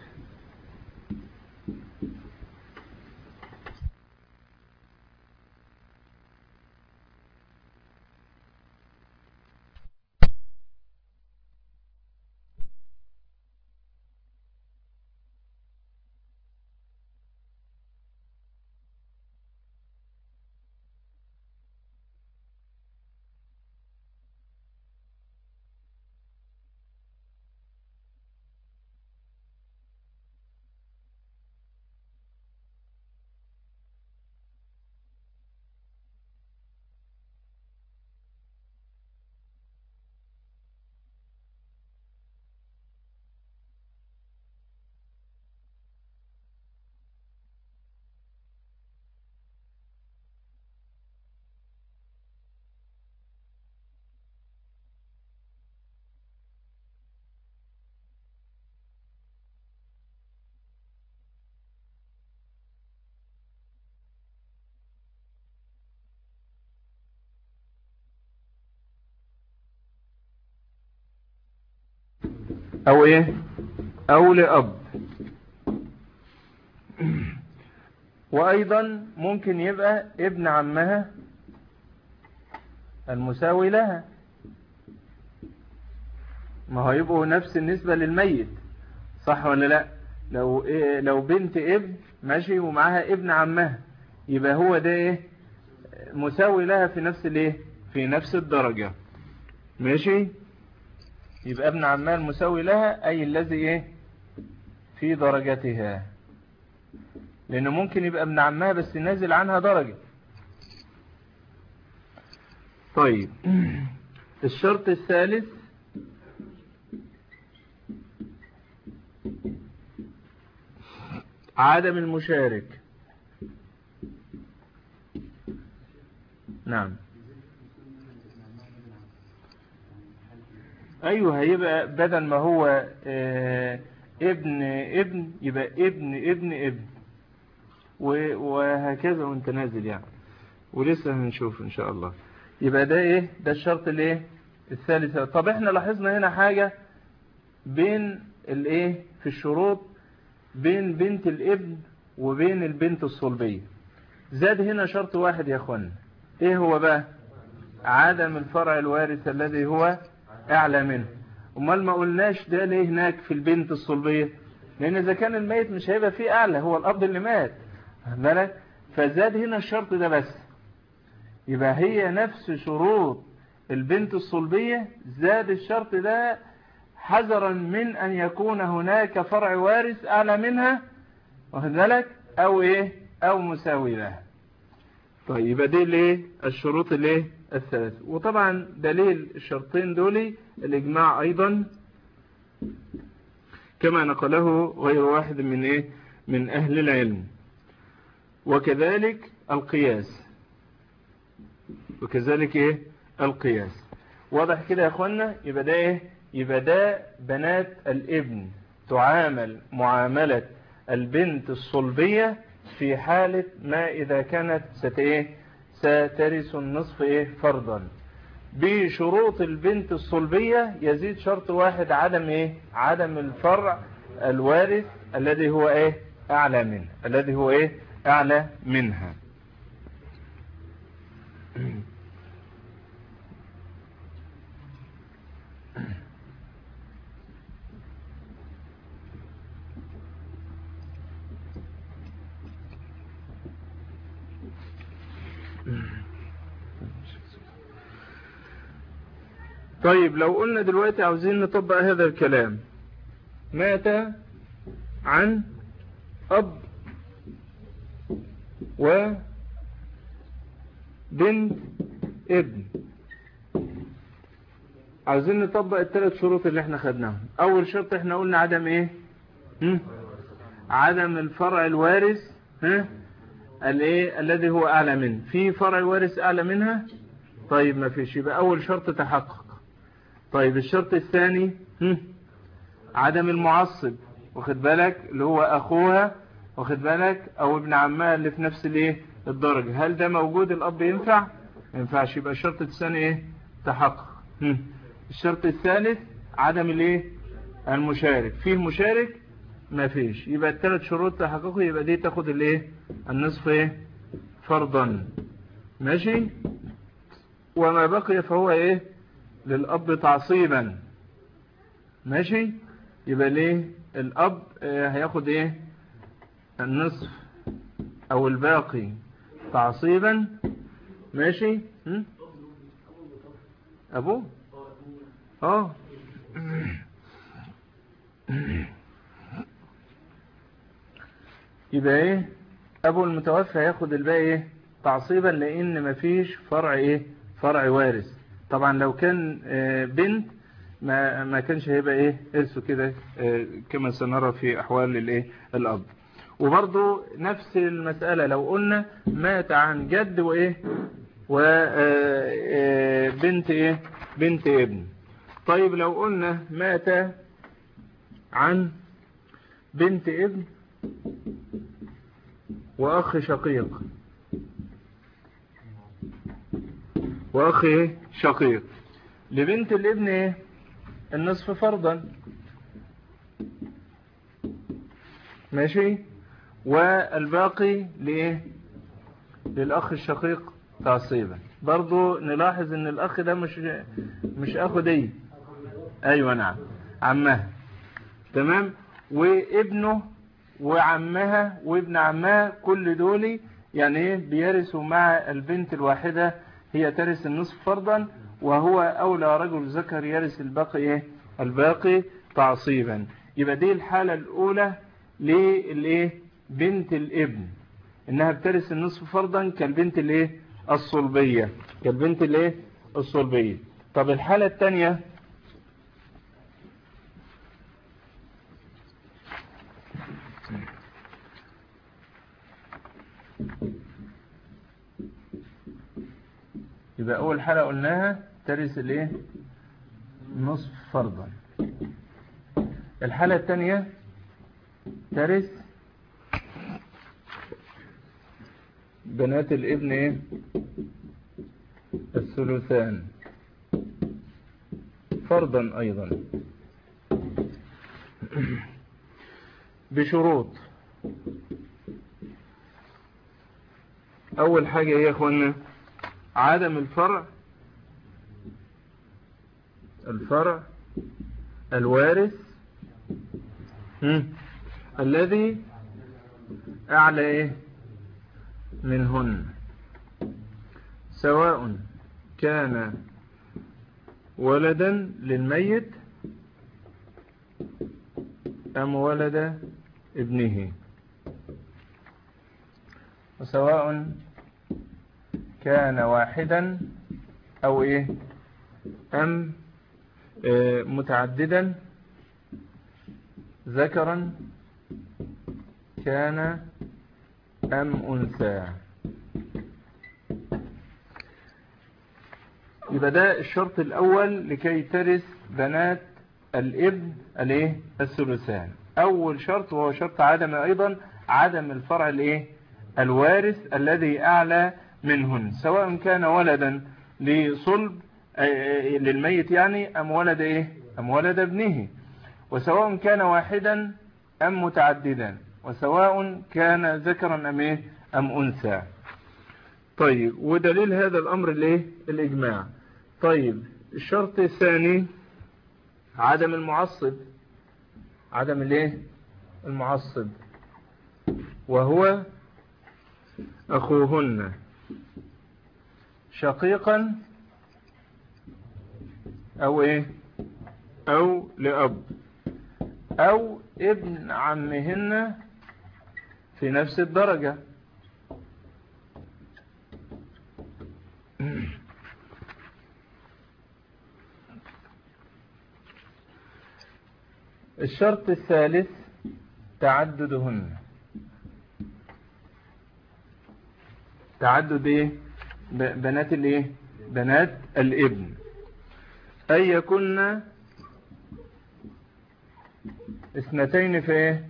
او ايه او لاب وايضا ممكن يبقى ابن عمها المساوي لها ما هو يبقوا نفس النسبة للميت صح ولا لا لو إيه لو بنت ابن ماشي ومعاها ابن عمها يبقى هو ده ايه مساوي لها في نفس الايه في نفس الدرجة ماشي يبقى ابن عمها المساوي لها أي الذي إيه في درجتها لأنه ممكن يبقى ابن عمها بس نازل عنها درجة طيب الشرط الثالث عدم المشارك نعم ايوه هيبقى بدل ما هو اه ابن ابن يبقى ابن ابن ابن وهكذا وانت نازل يعني ولسه هنشوف ان شاء الله يبقى ده ايه ده الشرط الايه الثالث طب احنا لاحظنا هنا حاجة بين الايه في الشروط بين بنت الابن وبين البنت الصلبية زاد هنا شرط واحد يا اخوانا ايه هو بقى عدم الفرع الوارث الذي هو اعلى منه امال ما قلناش ده ليه هناك في البنت الصلبية لان اذا كان الميت مش هيبقى فيه اعلى هو الاب اللي مات بالك فزاد هنا الشرط ده بس يبقى هي نفس شروط البنت الصلبية زاد الشرط ده حذرا من ان يكون هناك فرع وارث اعلى منها واخد بالك او ايه او مساوي لها طيب يبقى دي الايه الشروط الايه الثلاث وطبعا دليل الشرطين دول الإجماع أيضا كما نقله غير واحد من إيه من أهل العلم وكذلك القياس وكذلك إيه القياس واضح كده يا أخوانا يبقى ده إيه يبقى ده بنات الابن تعامل معاملة البنت الصلبية في حالة ما إذا كانت ست إيه سترث النصف إيه فرضا بشروط البنت الصلبية يزيد شرط واحد عدم ايه عدم الفرع الوارث الذي هو ايه اعلى منه الذي هو ايه اعلى منها طيب لو قلنا دلوقتي عاوزين نطبق هذا الكلام مات عن أب وبنت ابن عاوزين نطبق الثلاث شروط اللي احنا خدناهم اول شرط احنا قلنا عدم ايه هم؟ عدم الفرع الوارث ها الايه الذي هو اعلى منه في فرع وارث اعلى منها طيب ما فيش يبقى اول شرط تحقق طيب الشرط الثاني هم؟ عدم المعصب واخد بالك اللي هو اخوها واخد بالك او ابن عمها اللي في نفس الايه الدرجة هل ده موجود الاب ينفع ما ينفعش يبقى الشرط الثاني ايه تحقق هم. الشرط الثالث عدم الايه المشارك في المشارك ما فيش يبقى الثلاث شروط تحققوا يبقى دي تاخد الايه النصف ايه فرضا ماشي وما بقي فهو ايه للاب تعصيبا ماشي يبقى ليه الاب آه، هياخد ايه النصف او الباقي تعصيبا ماشي هم؟ ابوه اه يبقى ايه ابو المتوفى هياخد الباقي ايه تعصيبا لان مفيش فرع ايه فرع وارث طبعا لو كان آه، بنت ما ما كانش هيبقى ايه ارثه كده آه، كما سنرى في احوال الايه الاب وبرضو نفس المسألة لو قلنا مات عن جد وايه وبنت ايه بنت ابن طيب لو قلنا مات عن بنت ابن واخ شقيق واخ ايه شقيق لبنت الابن ايه النصف فرضا ماشي والباقي لايه للاخ الشقيق تعصيبا برضو نلاحظ ان الاخ ده مش مش اخو دي ايوه نعم عمها تمام وابنه وعمها وابن عمها كل دول يعني ايه بيرثوا مع البنت الواحدة هي ترث النصف فرضا وهو اولى رجل ذكر يرث الباقي ايه الباقي تعصيبا يبقى دي الحالة الاولى للايه بنت الابن انها بترث النصف فرضا كالبنت الايه الصلبية كالبنت الايه الصلبية طب الحالة الثانية يبقى اول حالة قلناها ترث الايه نصف فرضا الحالة الثانية ترث بنات الابن ايه الثلثان فرضا ايضا بشروط اول حاجة ايه يا اخوانا عدم الفرع الفرع الوارث هم، الذي اعلى ايه منهن سواء كان ولدا للميت أم ولد ابنه وسواء كان واحدا أو إيه أم آه، متعددا ذكرا كان أم أنثى يبقى ده الشرط الأول لكي ترث بنات الابن الايه الثلثان أول شرط وهو شرط عدم أيضا عدم الفرع الايه الوارث الذي أعلى منهن سواء كان ولدا لصلب آه، للميت يعني أم ولد إيه أم ولد ابنه وسواء كان واحدا أم متعددا وسواء كان ذكرا أم إيه أم أنثى طيب ودليل هذا الأمر الإيه الإجماع طيب الشرط الثاني عدم المعصب عدم الإيه المعصب وهو أخوهن شقيقا أو إيه أو لأب أو ابن عمهن في نفس الدرجة الشرط الثالث تعددهن تعدد ايه ب- بنات الايه بنات الابن أن يكن اثنتين في ايه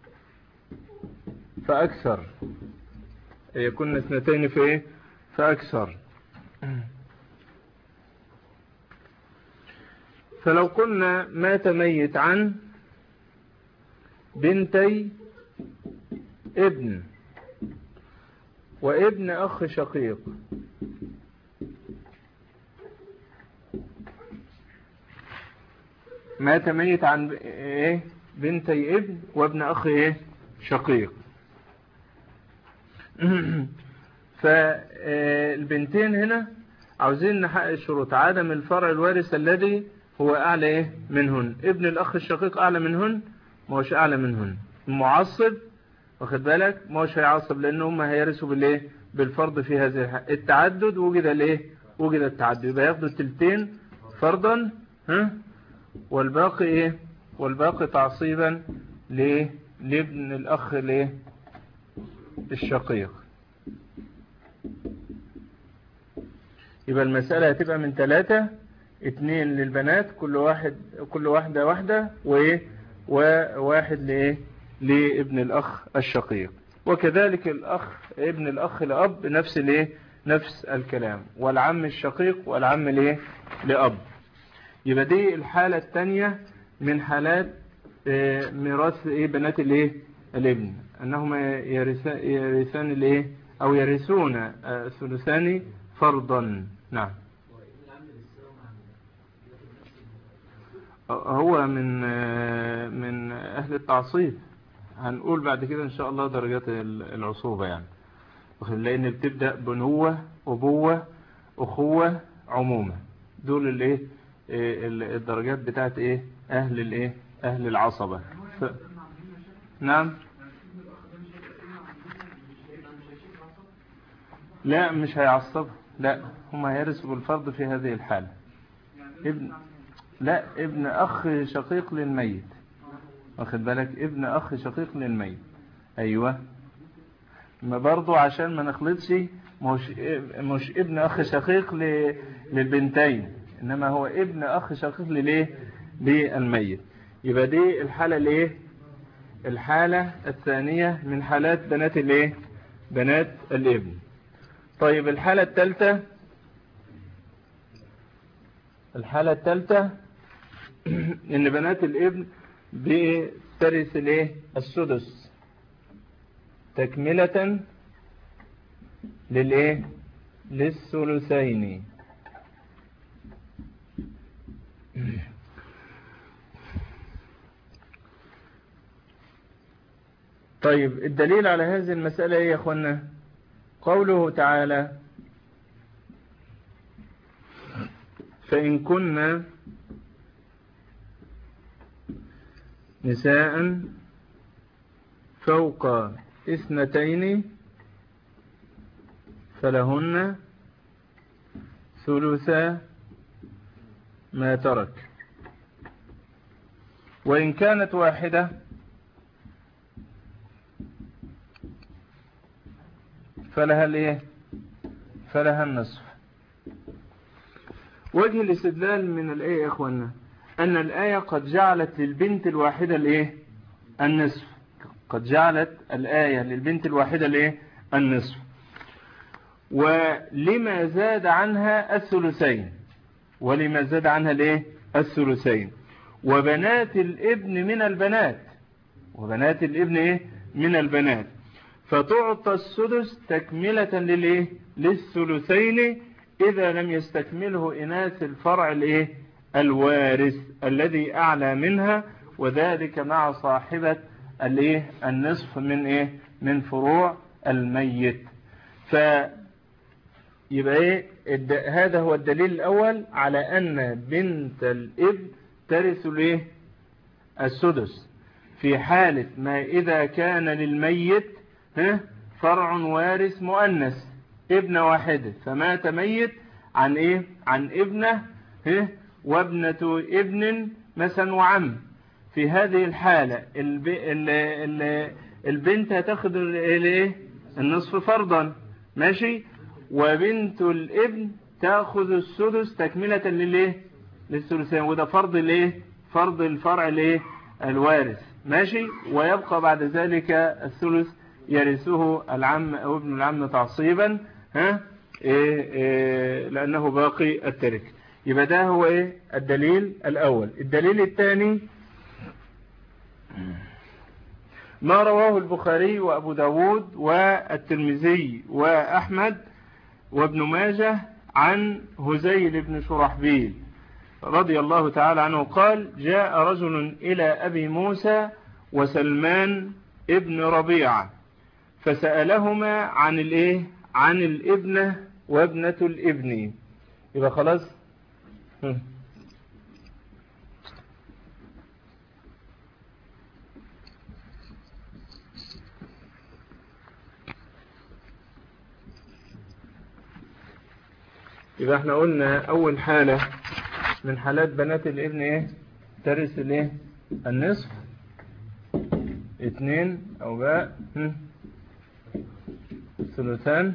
فأكثر أن يكن اثنتين في ايه فأكثر فلو قلنا مات ميت عن بنتي ابن وابن أخ شقيق مات ميت عن ب- ايه بنتي ابن وابن اخ ايه شقيق فالبنتين هنا عاوزين نحقق الشروط عدم الفرع الوارث الذي هو اعلى ايه منهن ابن الاخ الشقيق اعلى منهن ما هوش اعلى منهن المعصب واخد بالك ما هوش هيعصب لان هم هيرثوا بالايه بالفرض في هذه الحق التعدد وجد الايه وجد التعدد يبقى ياخدوا التلتين فرضا ها والباقي ايه والباقي تعصيبا ليه لابن الاخ ليه الشقيق يبقى المسألة هتبقى من ثلاثة اتنين للبنات كل واحد كل واحدة واحدة وايه وواحد لايه لابن الاخ الشقيق وكذلك الاخ ابن الاخ لاب نفس الايه نفس الكلام والعم الشقيق والعم لايه لاب يبقى دي الحالة الثانية من حالات آه، ميراث ايه بنات الايه الابن انهما يرثا- يرثان الايه او يرثون آه، ثلثان فرضا نعم هو من آه، من اهل التعصيب هنقول بعد كده ان شاء الله درجات ال- العصوبة يعني لان بتبدأ بنوة ابوة اخوة عمومة دول الايه إيه ال- الدرجات بتاعت ايه اهل الايه اهل العصبة ف... نعم لا مش هيعصب لا هم هيرثوا بالفرض في هذه الحالة ابن لا ابن اخ شقيق للميت واخد بالك ابن اخ شقيق للميت ايوه ما برضو عشان ما نخلطش مش مش ابن اخ شقيق ل- للبنتين انما هو ابن اخ شقيق لليه للميت يبقى دي الحالة الايه الحالة الثانية من حالات بنات الايه بنات الابن طيب الحالة الثالثة الحالة الثالثة ان بنات الابن بترث الايه السدس تكملة للايه للثلثين طيب الدليل على هذه المسألة ايه يا اخوانا قوله تعالى فإن كنا نساء فوق اثنتين فلهن ثلثا ما ترك وإن كانت واحدة فلها الايه فلها النصف وجه الاستدلال من الآية يا إخوانا أن الآية قد جعلت للبنت الواحدة الإيه النصف قد جعلت الآية للبنت الواحدة الإيه النصف ولما زاد عنها الثلثين ولما زاد عنها الايه الثلثين وبنات الابن من البنات وبنات الابن ايه من البنات فتعطى السدس تكملة للايه للثلثين اذا لم يستكمله اناث الفرع الايه الوارث الذي اعلى منها وذلك مع صاحبة الايه النصف من ايه من فروع الميت ف يبقى ايه الد... هذا هو الدليل الاول على ان بنت الابن ترث الايه السدس في حالة ما اذا كان للميت ها فرع وارث مؤنث ابن واحدة فمات ميت عن ايه عن ابنه ها وابنة ابن مثلا وعم في هذه الحالة الب... ال... ال... البنت هتاخد الايه النصف فرضا ماشي وبنت الابن تأخذ السدس تكملة للايه للثلثين وده فرض الايه فرض الفرع الايه الوارث ماشي ويبقى بعد ذلك الثلث يرثه العم او ابن العم تعصيبا ها إيه إيه لانه باقي الترك يبقى ده هو ايه الدليل الاول الدليل الثاني ما رواه البخاري وابو داود والترمذي واحمد وابن ماجه عن هزيل بن شرحبيل رضي الله تعالى عنه قال جاء رجل إلى أبي موسى وسلمان ابن ربيعة فسألهما عن الايه عن الابنة وابنة الابن يبقى خلاص يبقى احنا قلنا اول حالة من حالات بنات الابن ايه ترث الايه النصف اتنين او باء ثلثان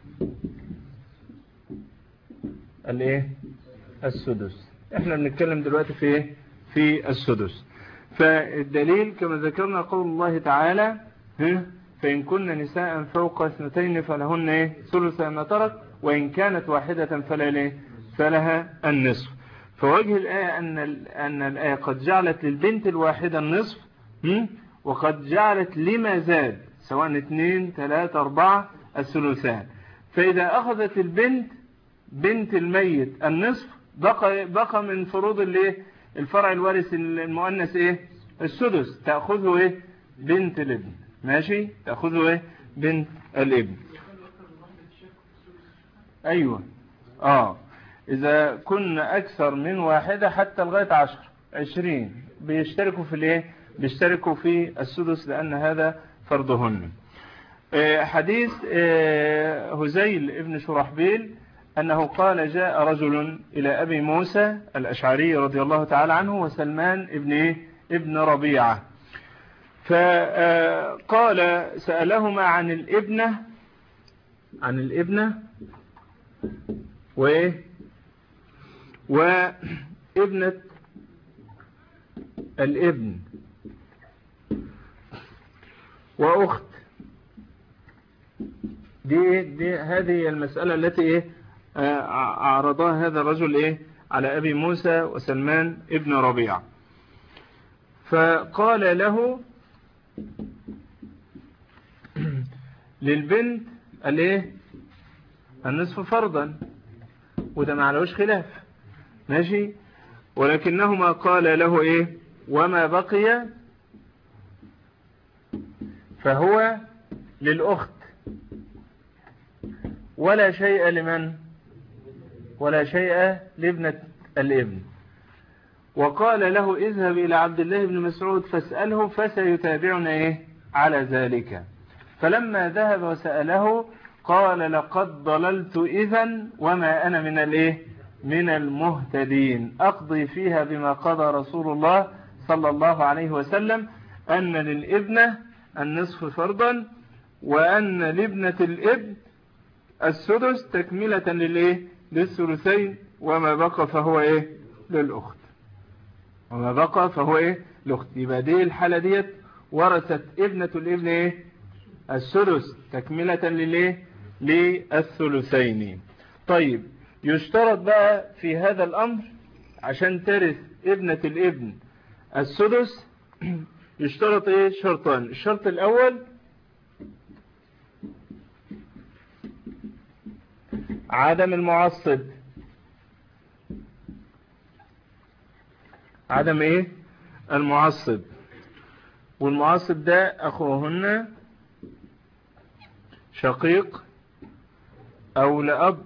الايه السدس احنا بنتكلم دلوقتي في ايه في السدس فالدليل كما ذكرنا قول الله تعالى فإن كن نساء فوق اثنتين فلهن ايه ثلث ما ترك وإن كانت واحدة فلا ليه فلها النصف فوجه الآية أن, أن الآية قد جعلت للبنت الواحدة النصف وقد جعلت لما زاد سواء اثنين ثلاثة أربعة الثلثان فإذا أخذت البنت بنت الميت النصف بقى, بقى من فروض الايه الفرع الوارث المؤنث ايه السدس تأخذه ايه بنت الابن ماشي تأخذه ايه بنت الابن ايوه اه اذا كنا اكثر من واحدة حتى لغاية عشر عشرين بيشتركوا في الايه بيشتركوا في السدس لان هذا فرضهن حديث هزيل ابن شرحبيل أنه قال جاء رجل إلى أبي موسى الأشعري رضي الله تعالى عنه وسلمان ابن إيه؟ ابن ربيعة فقال سألهما عن الابنة عن الابنة وإيه وابنة الابن وأخت دي, دي هذه المسألة التي إيه أعرضها هذا الرجل إيه على أبي موسى وسلمان ابن ربيع فقال له للبنت الايه النصف فرضا وده ما عليهوش خلاف ماشي ولكنهما قال له ايه وما بقي فهو للأخت ولا شيء لمن ولا شيء لابنة الابن وقال له اذهب إلى عبد الله بن مسعود فاسأله فسيتابعنا إيه على ذلك فلما ذهب وسأله قال لقد ضللت إذا وما أنا من الإيه من المهتدين أقضي فيها بما قضى رسول الله صلى الله عليه وسلم أن للابنة النصف فرضا وأن لابنة الابن السدس تكملة للإيه للثلثين وما بقى فهو إيه للأخت وما بقى فهو إيه الأخت يبقى دي الحالة ديت ورثت ابنة الابن إيه السدس تكملة للإيه للثلثين طيب يشترط بقى في هذا الأمر عشان ترث ابنة الابن السدس يشترط ايه شرطان الشرط الأول عدم المعصب عدم ايه المعصب والمعصب ده اخوهن شقيق او لأب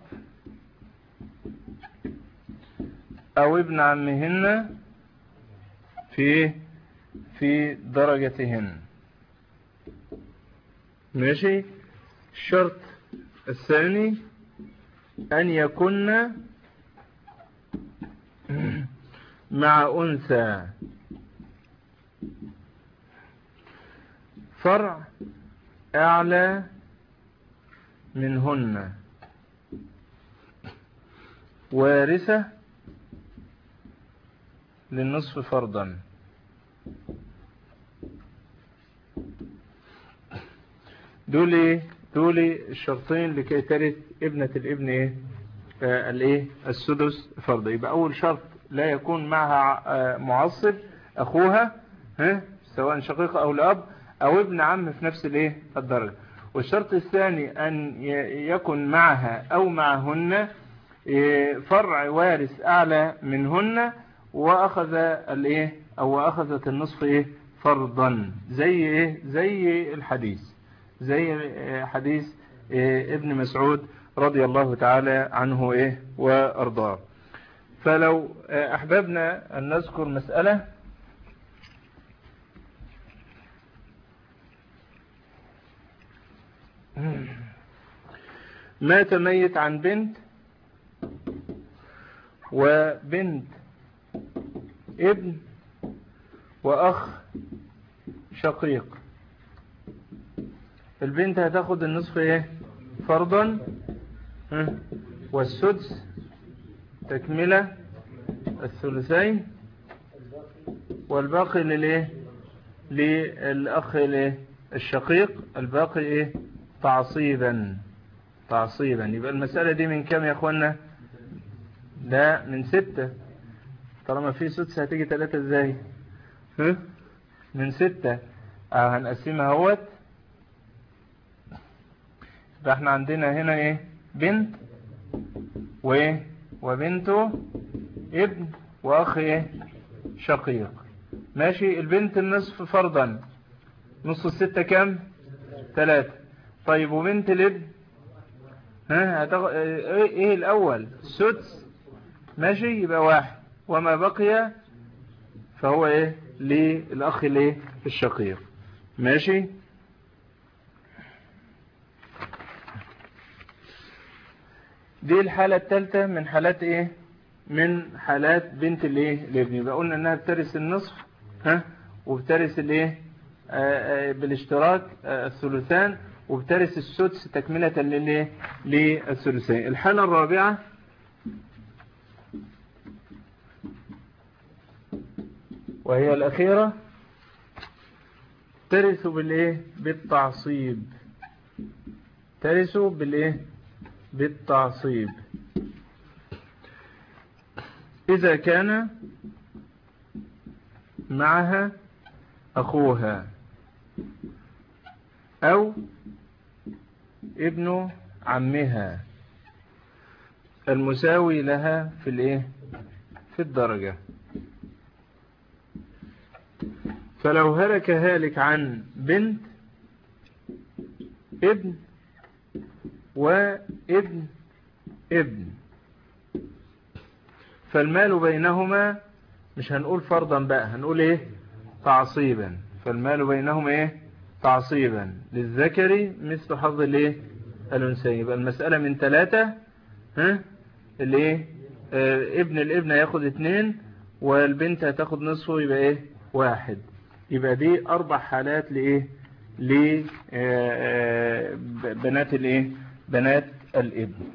او ابن عمهن في في درجتهن ماشي الشرط الثاني أن يكن مع أنثى فرع أعلى منهن وارثة للنصف فرضا دول ايه دول الشرطين لكي ترث ابنة الابن ايه آه الايه السدس فرضا يبقى اول شرط لا يكون معها آه معصب اخوها ها سواء شقيق او الاب او ابن عم في نفس الايه الدرجة والشرط الثاني ان يكن معها او معهن إيه فرع وارث اعلى منهن واخذ الايه او اخذت النصف ايه فرضا زي ايه زي الحديث زي حديث إيه ابن مسعود رضي الله تعالى عنه ايه وارضاه فلو احببنا ان نذكر مسألة مات ميت عن بنت وبنت ابن واخ شقيق البنت هتاخد النصف ايه فرضا والسدس تكملة الثلثين والباقي للايه للاخ الايه الشقيق الباقي ايه تعصيبا تعصيبا يبقى المسألة دي من كم يا اخوانا ده من ستة طالما في سدس هتيجي تلاتة ازاي ها من ستة اه هنقسمها اهوت يبقى احنا عندنا هنا ايه بنت وايه وبنته ابن واخ ايه شقيق ماشي البنت النصف فرضا نص الستة كام تلاتة طيب وبنت الابن ها هتغ... ايه, ايه الاول سدس ماشي يبقى واحد وما بقي فهو ايه للاخ الايه الشقيق ماشي دي الحالة الثالثة من حالات ايه من حالات بنت الايه الابن يبقى قلنا انها بترث النصف ها وبترث الايه بالاشتراك الثلثان وبترث السدس تكملة للايه للثلثين الحالة الرابعة وهي الأخيرة ترث بالإيه بالتعصيب ترث بالإيه بالتعصيب إذا كان معها أخوها أو ابن عمها المساوي لها في الإيه في الدرجة فلو هلك هالك عن بنت ابن وابن ابن فالمال بينهما مش هنقول فرضا بقى هنقول ايه تعصيبا فالمال بينهما ايه تعصيبا للذكر مثل حظ الايه الانثيين يبقى المسألة من ثلاثة ها اللي ايه آه ابن الابن هياخد اتنين والبنت هتاخد نصفه يبقى ايه واحد يبقى دي اربع حالات لايه لبنات الايه بنات الابن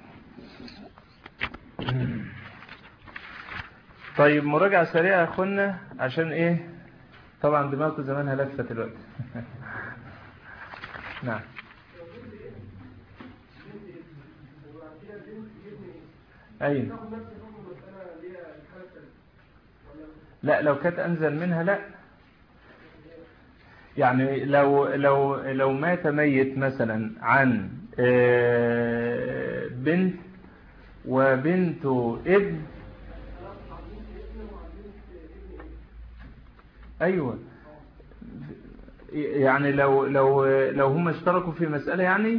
طيب مراجعة سريعة يا اخوانا عشان ايه طبعا دماغكم زمانها لفة الوقت نعم ايوه تاخد نفس حكم المسألة اللي هي الحالة الثالثة ولا لا لو كانت انزل منها لا يعني لو لو لو مات ميت مثلا عن آه، بنت وبنت ابن ايوه يعني لو لو لو هم اشتركوا في مسألة يعني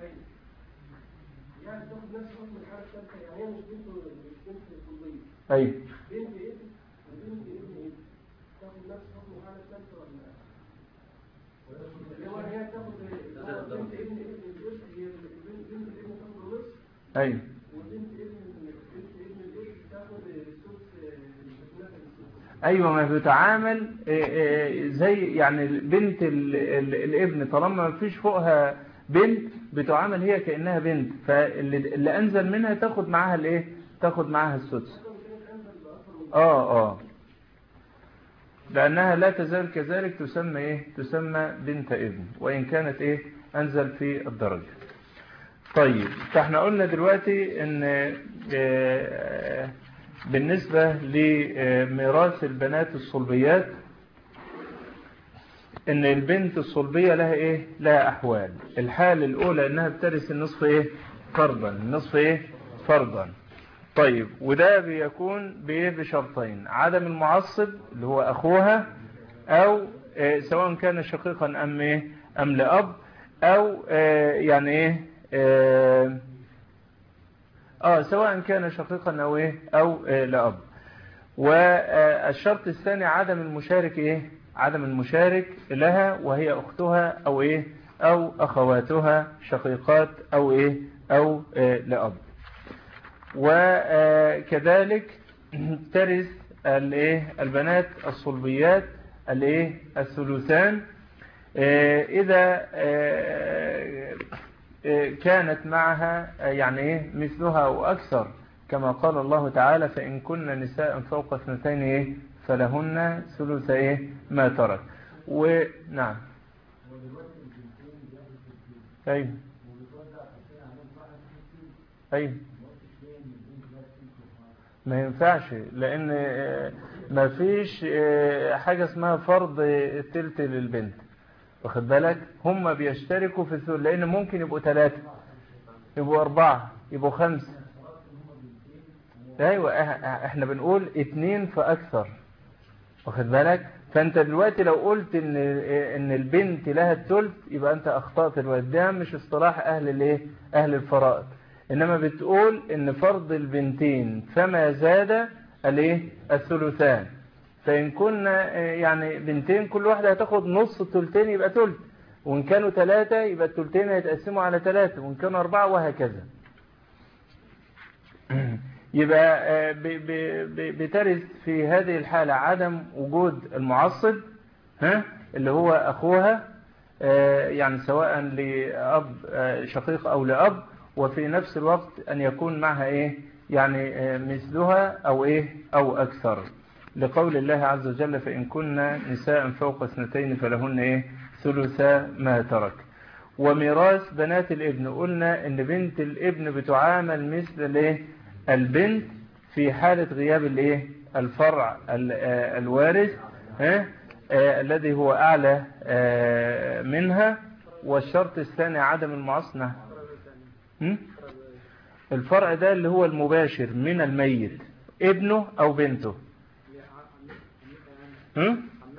يعني تاخد نفس حكم الحالة الثالثة يعني هي مش بنت مش بنت كلية ايوه بنت ابن وبنت ابن ابن تاخد نفس حكم الحالة الثالثة ولا اللي هو هي تاخد بنت ابن ابن الجزء هي بنت بنت الابن تاخد النصف ايوه وبنت ابن بنت ابن الابن تاخد السدس البسمات السدس ايوه ما بتعامل آه، آه، زي يعني بنت ال- ال- الابن طالما ما فيش فوقها بنت بتعامل هي كانها بنت فاللي اللي انزل منها تاخد معاها الايه تاخد معاها السدس اه اه لانها لا تزال كذلك تسمى ايه تسمى بنت ابن وان كانت ايه انزل في الدرجه طيب فاحنا قلنا دلوقتي ان آه، بالنسبة لميراث البنات الصلبيات ان البنت الصلبية لها ايه لها احوال الحال الاولى انها بترث النصف ايه فرضا النصف ايه فرضا طيب وده بيكون بايه بشرطين عدم المعصب اللي هو اخوها او آه، سواء كان شقيقا ام ايه ام لاب او آه، يعني ايه آه، اه سواء كان شقيقا او ايه او آه لاب والشرط الثاني عدم المشارك ايه عدم المشارك لها وهي اختها او ايه او اخواتها شقيقات او ايه او آه لاب وكذلك ترث الايه البنات الصلبيات الايه الثلثان آه، اذا آه، آه، كانت معها آه، يعني ايه مثلها او اكثر كما قال الله تعالى فان كن نساء فوق اثنتين ايه فلهن ثلث ايه ما ترك ونعم ايوه ايوه ما ينفعش لان آه، ما فيش آه، حاجة اسمها فرض التلت للبنت واخد بالك هم بيشتركوا في الثلث لان ممكن يبقوا ثلاثة يبقوا اربعة يبقوا خمسة ايوه إح- احنا بنقول اتنين فاكثر واخد بالك فانت دلوقتي لو قلت ان ان البنت لها الثلث يبقى انت اخطأت الوالد ده مش اصطلاح اهل الايه اهل الفرائض انما بتقول ان فرض البنتين فما زاد الايه الثلثان فان كنا آه، يعني بنتين كل واحده هتاخد نص الثلثين يبقى ثلث وان كانوا ثلاثه يبقى الثلثين هيتقسموا على ثلاثه وان كانوا اربعه وهكذا يبقى آه، ب- ب- ب- بترث في هذه الحالة عدم وجود المعصب ها اللي هو أخوها آه، يعني سواء لأب آه، شقيق أو لأب وفي نفس الوقت أن يكون معها إيه يعني آه، مثلها أو إيه أو أكثر لقول الله عز وجل فإن كنا نساء فوق اثنتين فلهن إيه ثلثا ما ترك وميراث بنات الابن قلنا ان بنت الابن بتعامل مثل الايه البنت في حالة غياب الايه الفرع ال- آه، الوارث ها؟ آه، الذي هو اعلى آه، منها والشرط الثاني عدم المعصنة هم؟ الفرع ده اللي هو المباشر من الميت ابنه او بنته هم؟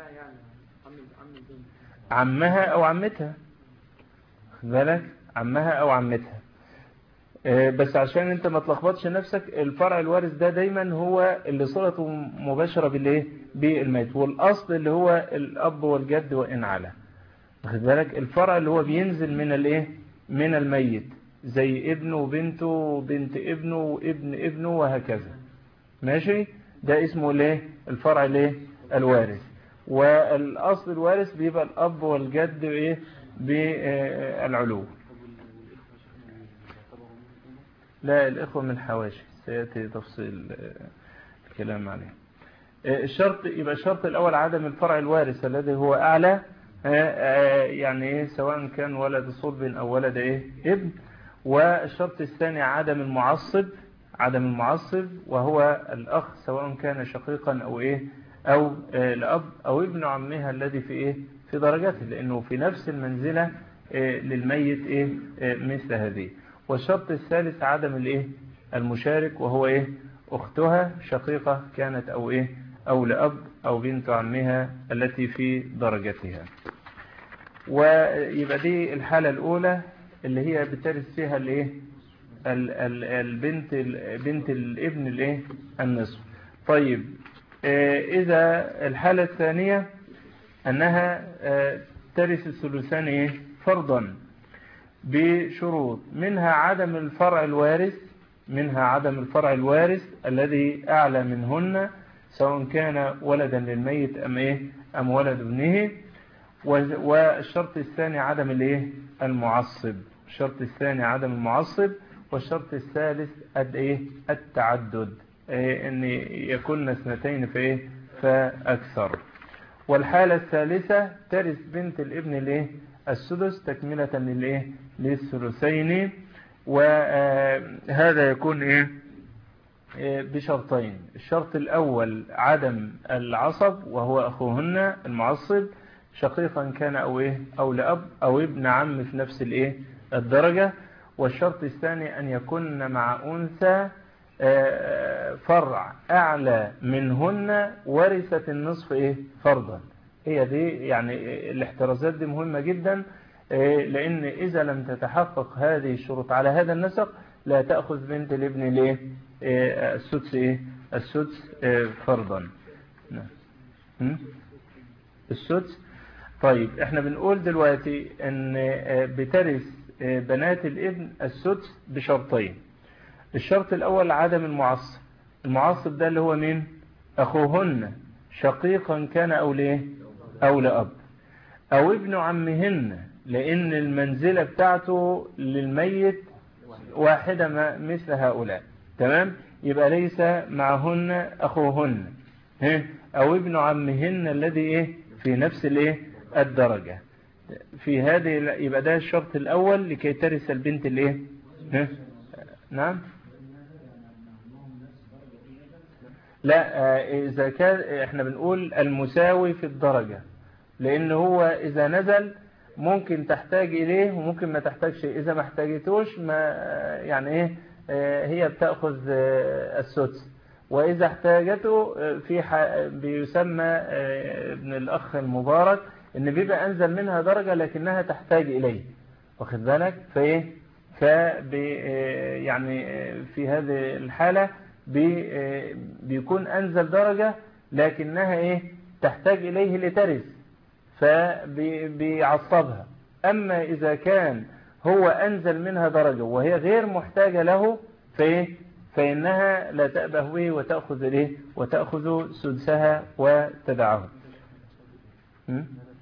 عمها او عمتها خد بالك عمها او عمتها آه، بس عشان انت ما تلخبطش نفسك الفرع الوارث ده دايما هو اللي صلته مباشرة بالايه بالميت والاصل اللي هو الاب والجد وان على واخد بالك الفرع اللي هو بينزل من الايه من الميت زي ابنه وبنته وبنت ابنه وابن ابنه وهكذا ماشي ده اسمه الايه الفرع الايه الوارث والاصل الوارث بيبقى الاب والجد ايه بالعلو لا الإخوة من الحواشي سيأتي تفصيل آه، الكلام عليه آه، الشرط يبقى الشرط الأول عدم الفرع الوارث الذي هو أعلى آه، آه، يعني إيه سواء كان ولد صلب أو ولد إيه ابن والشرط الثاني عدم المعصب عدم المعصب وهو الأخ سواء كان شقيقا أو إيه أو آه، الأب أو ابن عمها الذي في إيه في درجته لأنه في نفس المنزلة آه، للميت إيه آه، مثل هذه والشرط الثالث عدم الإيه المشارك وهو إيه أختها شقيقة كانت أو إيه أو لأب أو بنت عمها التي في درجتها ويبقى دي الحالة الأولى اللي هي بترث فيها الإيه ال- ال- البنت ال- بنت الابن الايه النصف طيب آه، إذا الحالة الثانية أنها آه، ترث الثلثان إيه فرضا بشروط منها عدم الفرع الوارث منها عدم الفرع الوارث الذي أعلى منهن سواء كان ولدا للميت أم إيه أم ولد ابنه و- والشرط الثاني عدم الإيه المعصب الشرط الثاني عدم المعصب والشرط الثالث قد إيه التعدد إيه أن يكون اثنتين في إيه فأكثر والحالة الثالثة ترث بنت الابن الايه السدس تكملة للايه للثلثين وهذا يكون ايه إيه بشرطين الشرط الأول عدم العصب وهو أخوهن المعصب شقيقا كان أو إيه أو لأب أو ابن عم في نفس الإيه الدرجة والشرط الثاني أن يكون مع أنثى آه، فرع أعلى منهن ورثة النصف إيه فرضا هي دي يعني الاحترازات دي مهمة جدا آه، لأن إذا لم تتحقق هذه الشروط على هذا النسق لا تأخذ بنت الابن ليه آه، السدس إيه السدس آه، فرضا نعم. هم؟ السدس طيب احنا بنقول دلوقتي ان آه، بترث آه، بنات الابن السدس بشرطين الشرط الأول عدم المعصب المعصب ده اللي هو مين أخوهن شقيقا كان أو ليه أو لأب أو ابن عمهن لأن المنزلة بتاعته للميت واحدة ما- مثل هؤلاء تمام يبقى ليس معهن أخوهن ها؟ أو ابن عمهن الذي إيه في نفس الإيه الدرجة في هذه يبقى ده الشرط الأول لكي ترث البنت الإيه ها؟ نعم لا آه، إذا كان إحنا بنقول المساوي في الدرجة لأن هو إذا نزل ممكن تحتاج إليه وممكن ما تحتاجش إذا ما احتاجتوش ما آه، يعني إيه آه، هي بتأخذ آه، السدس وإذا احتاجته آه، في ح- بيسمى آه، ابن الأخ المبارك إن بيبقى أنزل منها درجة لكنها تحتاج إليه واخد بالك فإيه فب يعني في هذه الحالة بي بيكون أنزل درجة لكنها إيه تحتاج إليه لترث فبيعصبها أما إذا كان هو أنزل منها درجة وهي غير محتاجة له فإيه فإنها لا تأبه به وتأخذ إليه وتأخذ سدسها وتدعه م?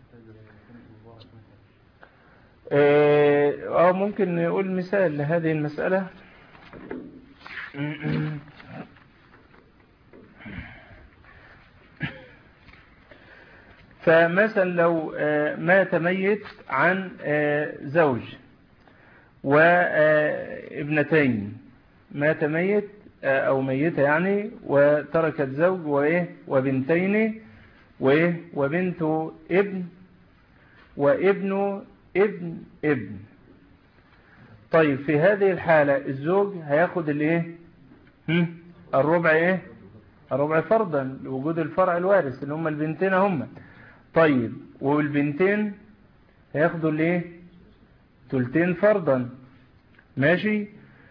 اه ممكن نقول مثال لهذه المسألة فمثلا لو آه، مات ميت عن آه، زوج وابنتين مات ميت آه، أو ميتة يعني وتركت زوج وإيه وبنتين وإيه وبنت ابن وابن ابن ابن طيب في هذه الحالة الزوج هياخد الايه هم؟ الربع ايه الربع فرضا لوجود الفرع الوارث اللي هم البنتين هم طيب والبنتين هياخدوا الايه تلتين فرضا ماشي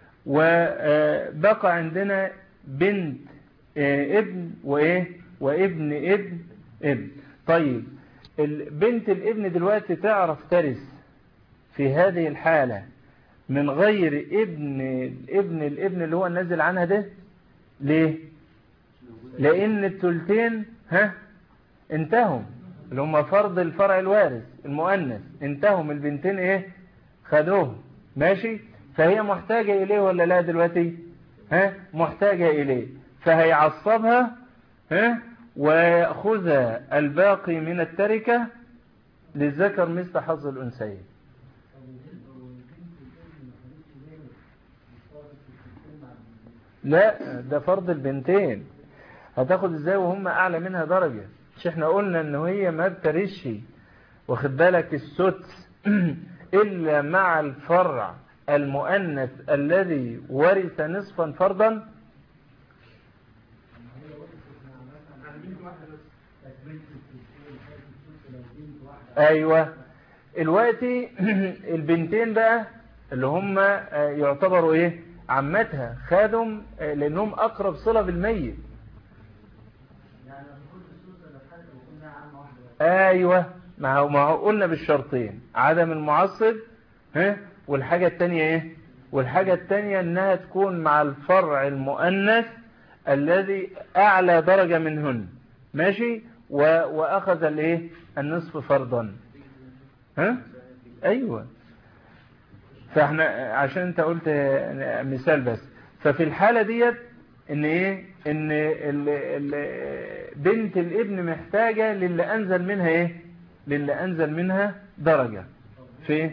وبقى عندنا بنت آه، ابن وايه وابن ابن ابن طيب ال- بنت الابن دلوقتي تعرف ترث في هذه الحالة من غير ابن ابن الابن اللي هو نازل عنها ده ليه لان التلتين ها انتهوا اللي هم فرض الفرع الوارث المؤنث انتهوا من البنتين ايه خدوه ماشي فهي محتاجة اليه ولا لا دلوقتي ها محتاجة اليه فهيعصبها ها ويأخذ الباقي من التركة للذكر مثل حظ الأنثيين لا ده فرض البنتين هتاخد ازاي وهم اعلى منها درجة مش احنا قلنا ان هي ما بترش واخد بالك السدس الا مع الفرع المؤنث الذي ورث نصفا فرضا ايوه الوقتي البنتين بقى اللي هم يعتبروا ايه عمتها خادم لانهم اقرب صلة بالميت ايوه ما هو ما هو قلنا بالشرطين عدم المعصب ها والحاجة التانية ايه والحاجة التانية انها تكون مع الفرع المؤنث الذي اعلى درجة منهن ماشي و... واخذ الايه النصف فرضا ها ايوه فاحنا عشان انت قلت مثال بس ففي الحالة ديت ان ايه ان ال... ال... بنت الابن محتاجة للي انزل منها ايه للي انزل منها درجة في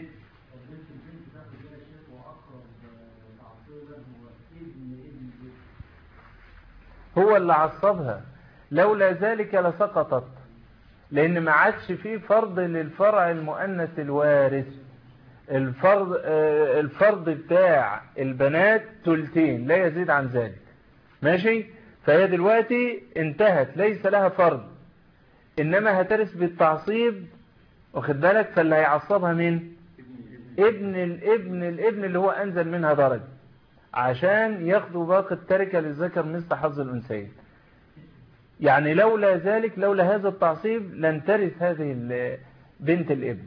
هو اللي عصبها لولا ذلك لسقطت لان ما عادش فيه فرض للفرع المؤنث الوارث الفرض الفرض بتاع البنات تلتين لا يزيد عن ذلك ماشي فهي دلوقتي انتهت ليس لها فرض انما هترث بالتعصيب واخد بالك فاللي هيعصبها مين ابن الابن الابن اللي هو انزل منها درجة عشان ياخدوا باقي التركة للذكر مثل حظ الانثيين يعني لولا ذلك لولا هذا التعصيب لن ترث هذه بنت الابن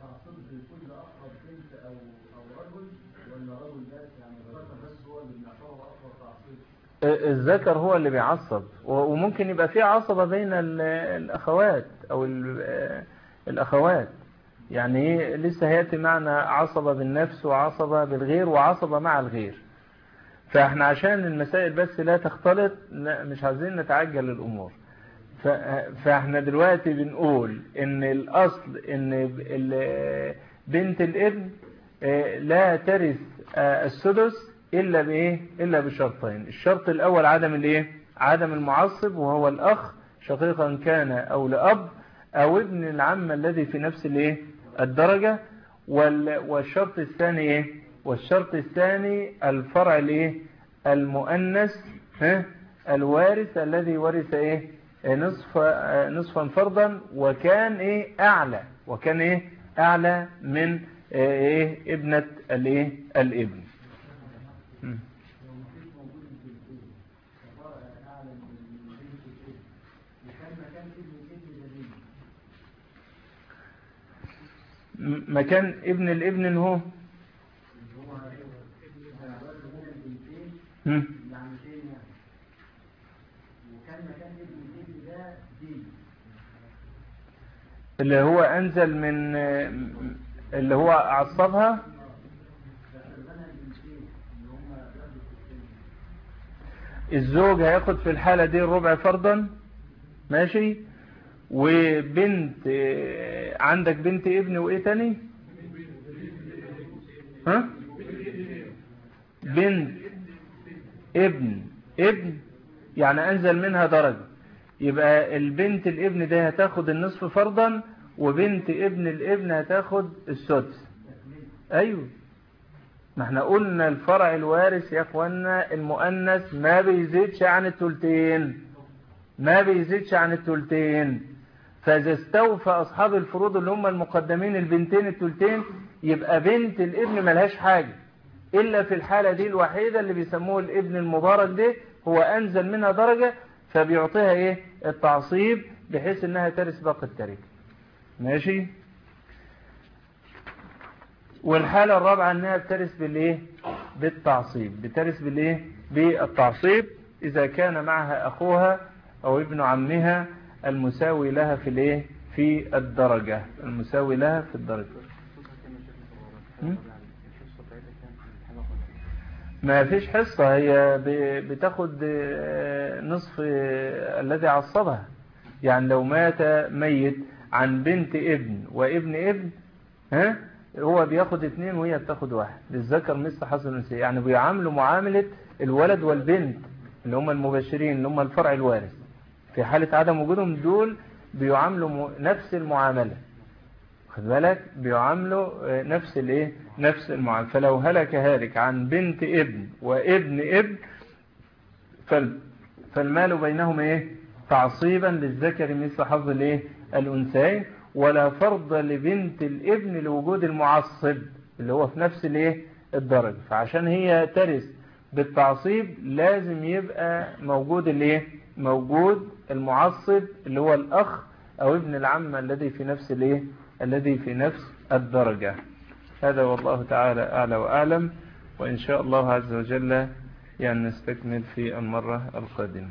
الذكر هو اللي بيعصب وممكن يبقى فيه عصبة بين الأخوات أو الأخوات يعني لسه هيأتي معنا عصبة بالنفس وعصبة بالغير وعصبة مع الغير فاحنا عشان المسائل بس لا تختلط لا مش عايزين نتعجل الأمور فاحنا دلوقتي بنقول ان الأصل ان بنت الابن لا ترث السدس إلا بإيه إلا بشرطين الشرط الأول عدم الإيه عدم المعصب وهو الأخ شقيقا كان أو لأب أو ابن العم الذي في نفس الإيه الدرجة والشرط الثاني إيه والشرط الثاني الفرع الإيه المؤنث ها الوارث الذي ورث إيه نصف نصفا فرضا وكان إيه أعلى وكان إيه أعلى من إيه ابنة الإيه الابن مكان ابن الابن هو اللي هو انزل من اللي هو عصبها الزوج هياخد في الحالة دي الربع فرضا ماشي وبنت عندك بنت ابن وايه تاني ها بنت ابن ابن يعني انزل منها درجة يبقى البنت الابن ده هتاخد النصف فرضا وبنت ابن الابن هتاخد السدس ايوه ما احنا قلنا الفرع الوارث يا اخوانا المؤنث ما بيزيدش عن التلتين ما بيزيدش عن التلتين فاذا استوفى اصحاب الفروض اللي هم المقدمين البنتين التلتين يبقى بنت الابن ملهاش حاجة الا في الحالة دي الوحيدة اللي بيسموه الابن المبارك ده هو انزل منها درجة فبيعطيها ايه التعصيب بحيث انها ترث باقي التركه ماشي والحالة الرابعة انها بترث بالايه بالتعصيب بترث بالايه بالتعصيب اذا كان معها اخوها او ابن عمها المساوي لها في الايه في الدرجة المساوي لها في الدرجة ما فيش حصة هي بتاخد نصف الذي عصبها يعني لو مات ميت عن بنت ابن وابن ابن ها هو بياخد اتنين وهي بتاخد واحد للذكر مثل حظ الانثى يعني بيعاملوا معاملة الولد والبنت اللي هم المباشرين اللي هم الفرع الوارث في حالة عدم وجودهم دول بيعاملوا م- نفس المعاملة خد بالك بيعاملوا آه، نفس الايه نفس المعاملة فلو هلك هالك عن بنت ابن وابن ابن فال فالمال بينهم ايه تعصيبا للذكر مثل حظ الايه الانثيين ولا فرض لبنت الابن لوجود المعصب اللي هو في نفس الايه الدرجة فعشان هي ترث بالتعصيب لازم يبقى موجود الايه موجود المعصب اللي هو الاخ او ابن العم الذي في نفس الايه الذي في نفس الدرجة هذا والله تعالى اعلى واعلم وان شاء الله عز وجل يعني نستكمل في المرة القادمة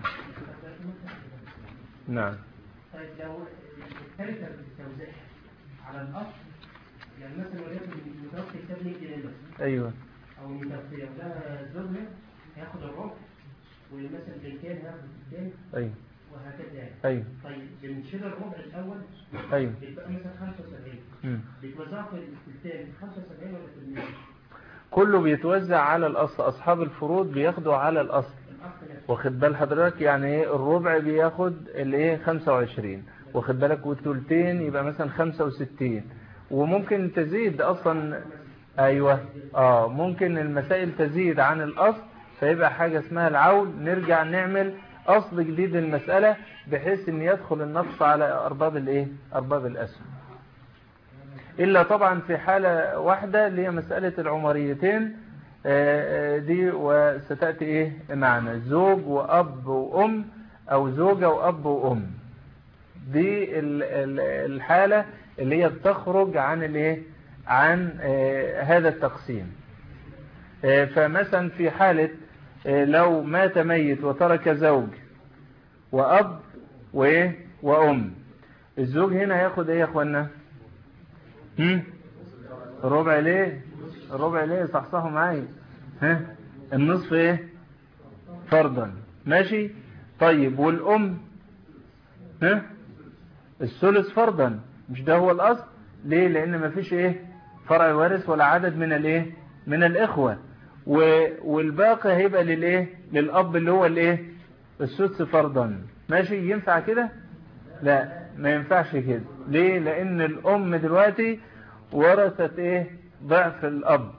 نعم طيب لو الثالثة بتتوزع على الأصل يعني مثلا وليكن متوفي كتاب 100 جنيه مثلا ايوه أو متوفي ده زوجها هياخد الربع ومثلا بنتين هياخد الثاني ايوه وهكذا يعني ايوه طيب بنشيل الربع الأول ايوه بيبقى مثلا 75 مم. بيتوزعوا في الثاني 75 ولا في المية؟ كله بيتوزع على الاصل اصحاب الفروض بياخدوا على الاصل الأصل نفسه واخد بال حضرتك يعني ايه الربع بياخد الايه 25 واخد بالك والثلثين يبقى مثلا 65 وممكن تزيد اصلا ايوه اه ممكن المسائل تزيد عن الاصل فيبقى حاجة اسمها العول نرجع نعمل اصل جديد للمسألة بحيث ان يدخل النص على ارباب الايه ارباب الاسهم إلا طبعا في حالة واحدة اللي هي مسألة العمريتين آه، آه، دي وستأتي إيه معنا زوج وأب وأم أو زوجة وأب وأم دي ال- ال- الحالة اللي هي بتخرج عن الإيه عن آه، هذا التقسيم آه، فمثلا في حالة آه، لو مات ميت وترك زوج وأب وإيه وأم الزوج هنا ياخد إيه يا أخوانا هم؟ ربع ليه ربع ليه صحصحوا معايا ها النصف ايه فرضا ماشي طيب والام ها الثلث فرضا مش ده هو الاصل ليه لان مفيش ايه فرع وارث ولا عدد من الايه من الاخوه و... والباقي هيبقى للايه للاب اللي هو الايه السدس فرضا ماشي ينفع كده لا ما ينفعش كده ليه لان الام دلوقتي ورثت ايه ضعف الاب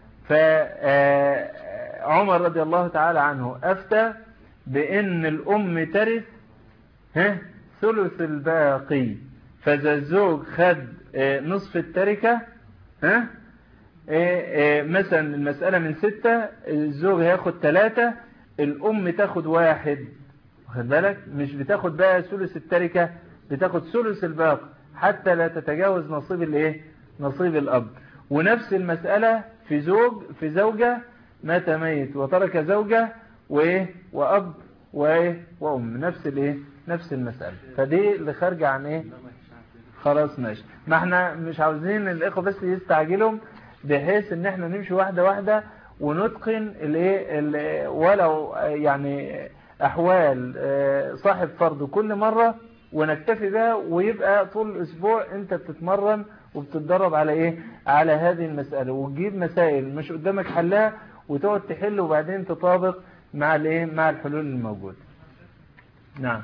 فعمر رضي الله تعالى عنه افتى بان الام ترث ها ثلث الباقي فاذا الزوج خد آه، نصف التركة ها آه، آه، مثلا المسألة من ستة الزوج هياخد ثلاثة الام تاخد واحد واخد بالك مش بتاخد بقى ثلث التركة بتاخد ثلث الباقي حتى لا تتجاوز نصيب الايه نصيب الاب ونفس المسألة في زوج في زوجة مات ميت وترك زوجة وايه واب وايه وام نفس الايه نفس المسألة فدي اللي خارجة عن ايه خلاص ماشي ما احنا مش عاوزين الاخوة بس يستعجلوا بحيث ان احنا نمشي واحدة واحدة ونتقن الايه ال- ولو يعني احوال آه، صاحب فرض كل مرة ونكتفي بها ويبقى طول الاسبوع انت بتتمرن وبتتدرب على ايه على هذه المسألة وتجيب مسائل مش قدامك حلها وتقعد تحل وبعدين تطابق مع الايه مع الحلول الموجودة نعم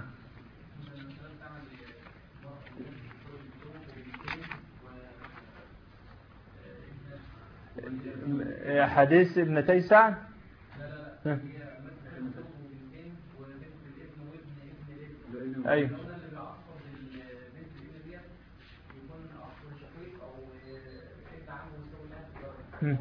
حديث ابنتي سعد ها. ايوه مم.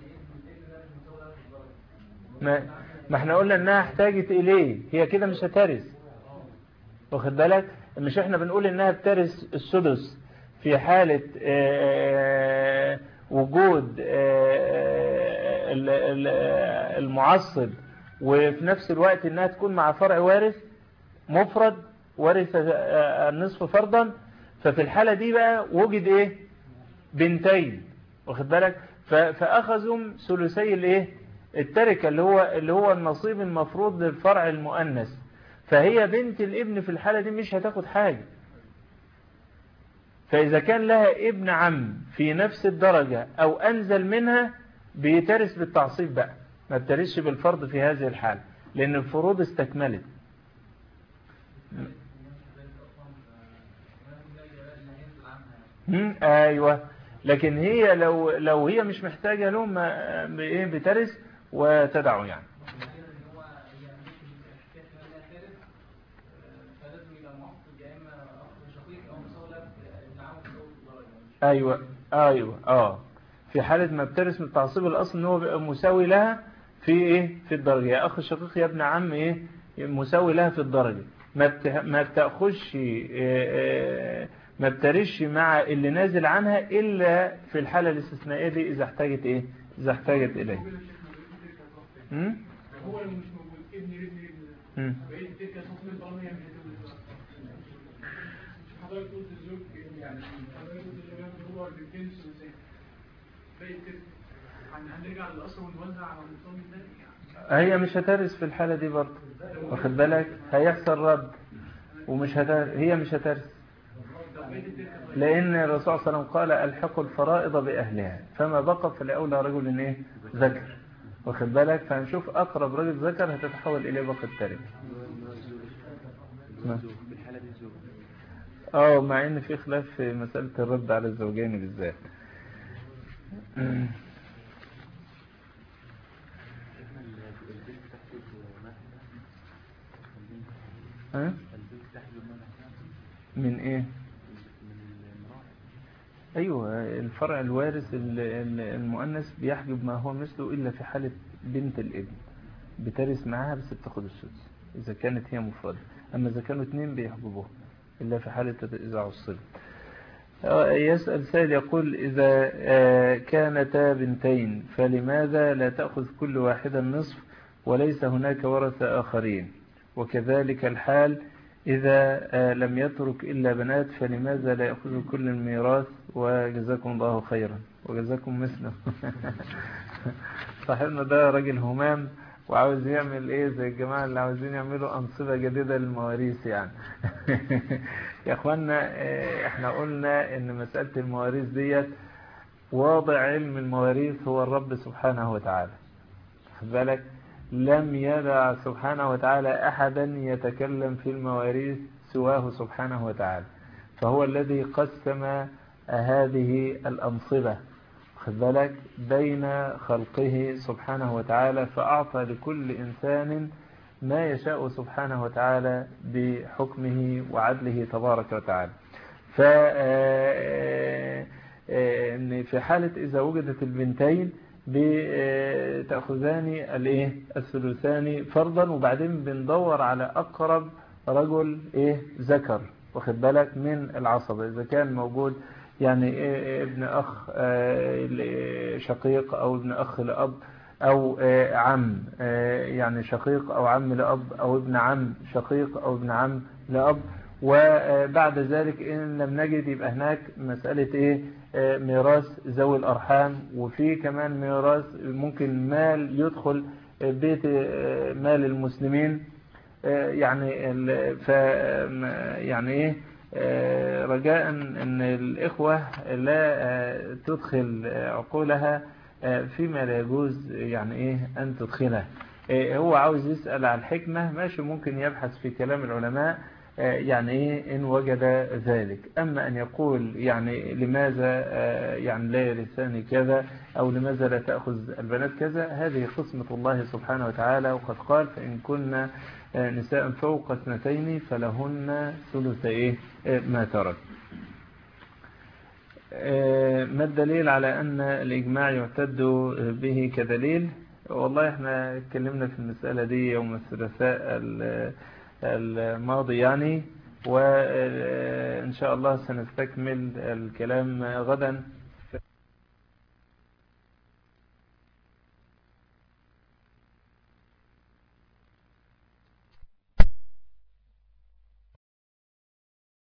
ما ما احنا قلنا انها احتاجت اليه هي كده مش هترث واخد بالك مش احنا بنقول انها بترث السدس في حالة آه، وجود آه، ال- ال- المعصب وفي نفس الوقت انها تكون مع فرع وارث مفرد ورث آه، النصف فرضا ففي الحالة دي بقى وجد ايه بنتين واخد بالك ف- فاخذوا ثلثي الايه التركة اللي هو اللي هو النصيب المفروض للفرع المؤنث فهي بنت الابن في الحالة دي مش هتاخد حاجة فإذا كان لها ابن عم في نفس الدرجة أو أنزل منها بيترس بالتعصيب بقى ما بترسش بالفرض في هذه الحال لأن الفروض استكملت مم، ايوه لكن هي لو لو هي مش محتاجه له ما بايه بترس وتدعو يعني ايوه ايوه اه في حالة ما بترس من تعصيب الاصل ان هو بيبقى مساوي لها في ايه في الدرجة يا اخ الشقيق يا ابن عم ايه مساوي لها في الدرجة ما بت... ما بتاخش ما بترش مع اللي نازل عنها الا في الحالة الاستثنائية دي اذا احتاجت ايه اذا احتاجت اليه امم هو اللي مش موجود ابني ابني ابني امم بقيت التركه تصميم طالما هي مش هتولد حضرتك قلت الزوج يعني حضرتك قلت الزوج هو البنتين ثلاثيه باقي التركه هنرجع للاصل ونوزع على النظام الثاني يعني هي مش هترس في الحالة دي برضه واخد بالك هيحصل رد ومش هترس هي مش هترس لأن الرسول صلى الله عليه وسلم قال الحقوا الفرائض بأهلها فما بقى فلأولى رجل إيه ذكر واخد بالك فهنشوف أقرب رجل ذكر هتتحول إليه باقي التركة نعم. اه مع ان في خلاف في مسألة الرد على الزوجين بالذات ها؟ من ايه ايوه الفرع الوارث ال- ال- المؤنث بيحجب ما هو مثله الا في حالة بنت الابن بترث معاها بس بتاخد السدس اذا كانت هي مفردة اما اذا كانوا اتنين بيحجبوها الا في حالة اذا عصبت آه، يسأل سائل يقول إذا آه، كانتا بنتين فلماذا لا تأخذ كل واحدة النصف وليس هناك ورثة آخرين وكذلك الحال إذا آه، لم يترك إلا بنات فلماذا لا يأخذ كل الميراث وجزاكم الله خيرا وجزاكم مثله صاحبنا ده راجل همام وعاوز يعمل ايه زي الجماعة اللي عاوزين يعملوا أنصبة جديدة للمواريث يعني يا اخوانا آه، احنا قلنا ان مسألة المواريث ديت واضع علم المواريث هو الرب سبحانه وتعالى خد بالك لم يدع سبحانه وتعالى أحدا يتكلم في المواريث سواه سبحانه وتعالى فهو الذي قسم هذه الأنصبة خد بالك بين خلقه سبحانه وتعالى فأعطى لكل إنسان ما يشاء سبحانه وتعالى بحكمه وعدله تبارك وتعالى ف إن في حالة إذا وجدت البنتين بتأخذان الايه الثلثان فرضا وبعدين بندور على أقرب رجل إيه ذكر واخد بالك من العصبة إذا كان موجود يعني إيه ابن أخ آه، شقيق أو ابن أخ لأب أو آه، عم آه، يعني شقيق أو عم لأب أو ابن عم شقيق أو ابن عم لأب وبعد ذلك إن لم نجد يبقى هناك مسألة إيه آه، ميراث ذوي الأرحام وفي كمان ميراث ممكن مال يدخل بيت آه، مال المسلمين آه، يعني ال- ف يعني ايه آه، رجاء ان الاخوة لا آه، تدخل آه، عقولها آه، فيما لا يجوز يعني ايه ان تدخلها آه، هو عاوز يسأل عن الحكمة ماشي ممكن يبحث في كلام العلماء آه، يعني ايه ان وجد ذلك اما ان يقول يعني لماذا آه، يعني لا يرثان كذا او لماذا لا تأخذ البنات كذا هذه قسمة الله سبحانه وتعالى وقد قال فإن كنا آه، نساء فوق اثنتين فلهن ثلث ايه آه، ما ترك آه، ما الدليل على أن الإجماع يعتد به كدليل والله احنا اتكلمنا في المسألة دي يوم الثلاثاء ال- الماضي يعني وإن شاء الله سنستكمل الكلام غدا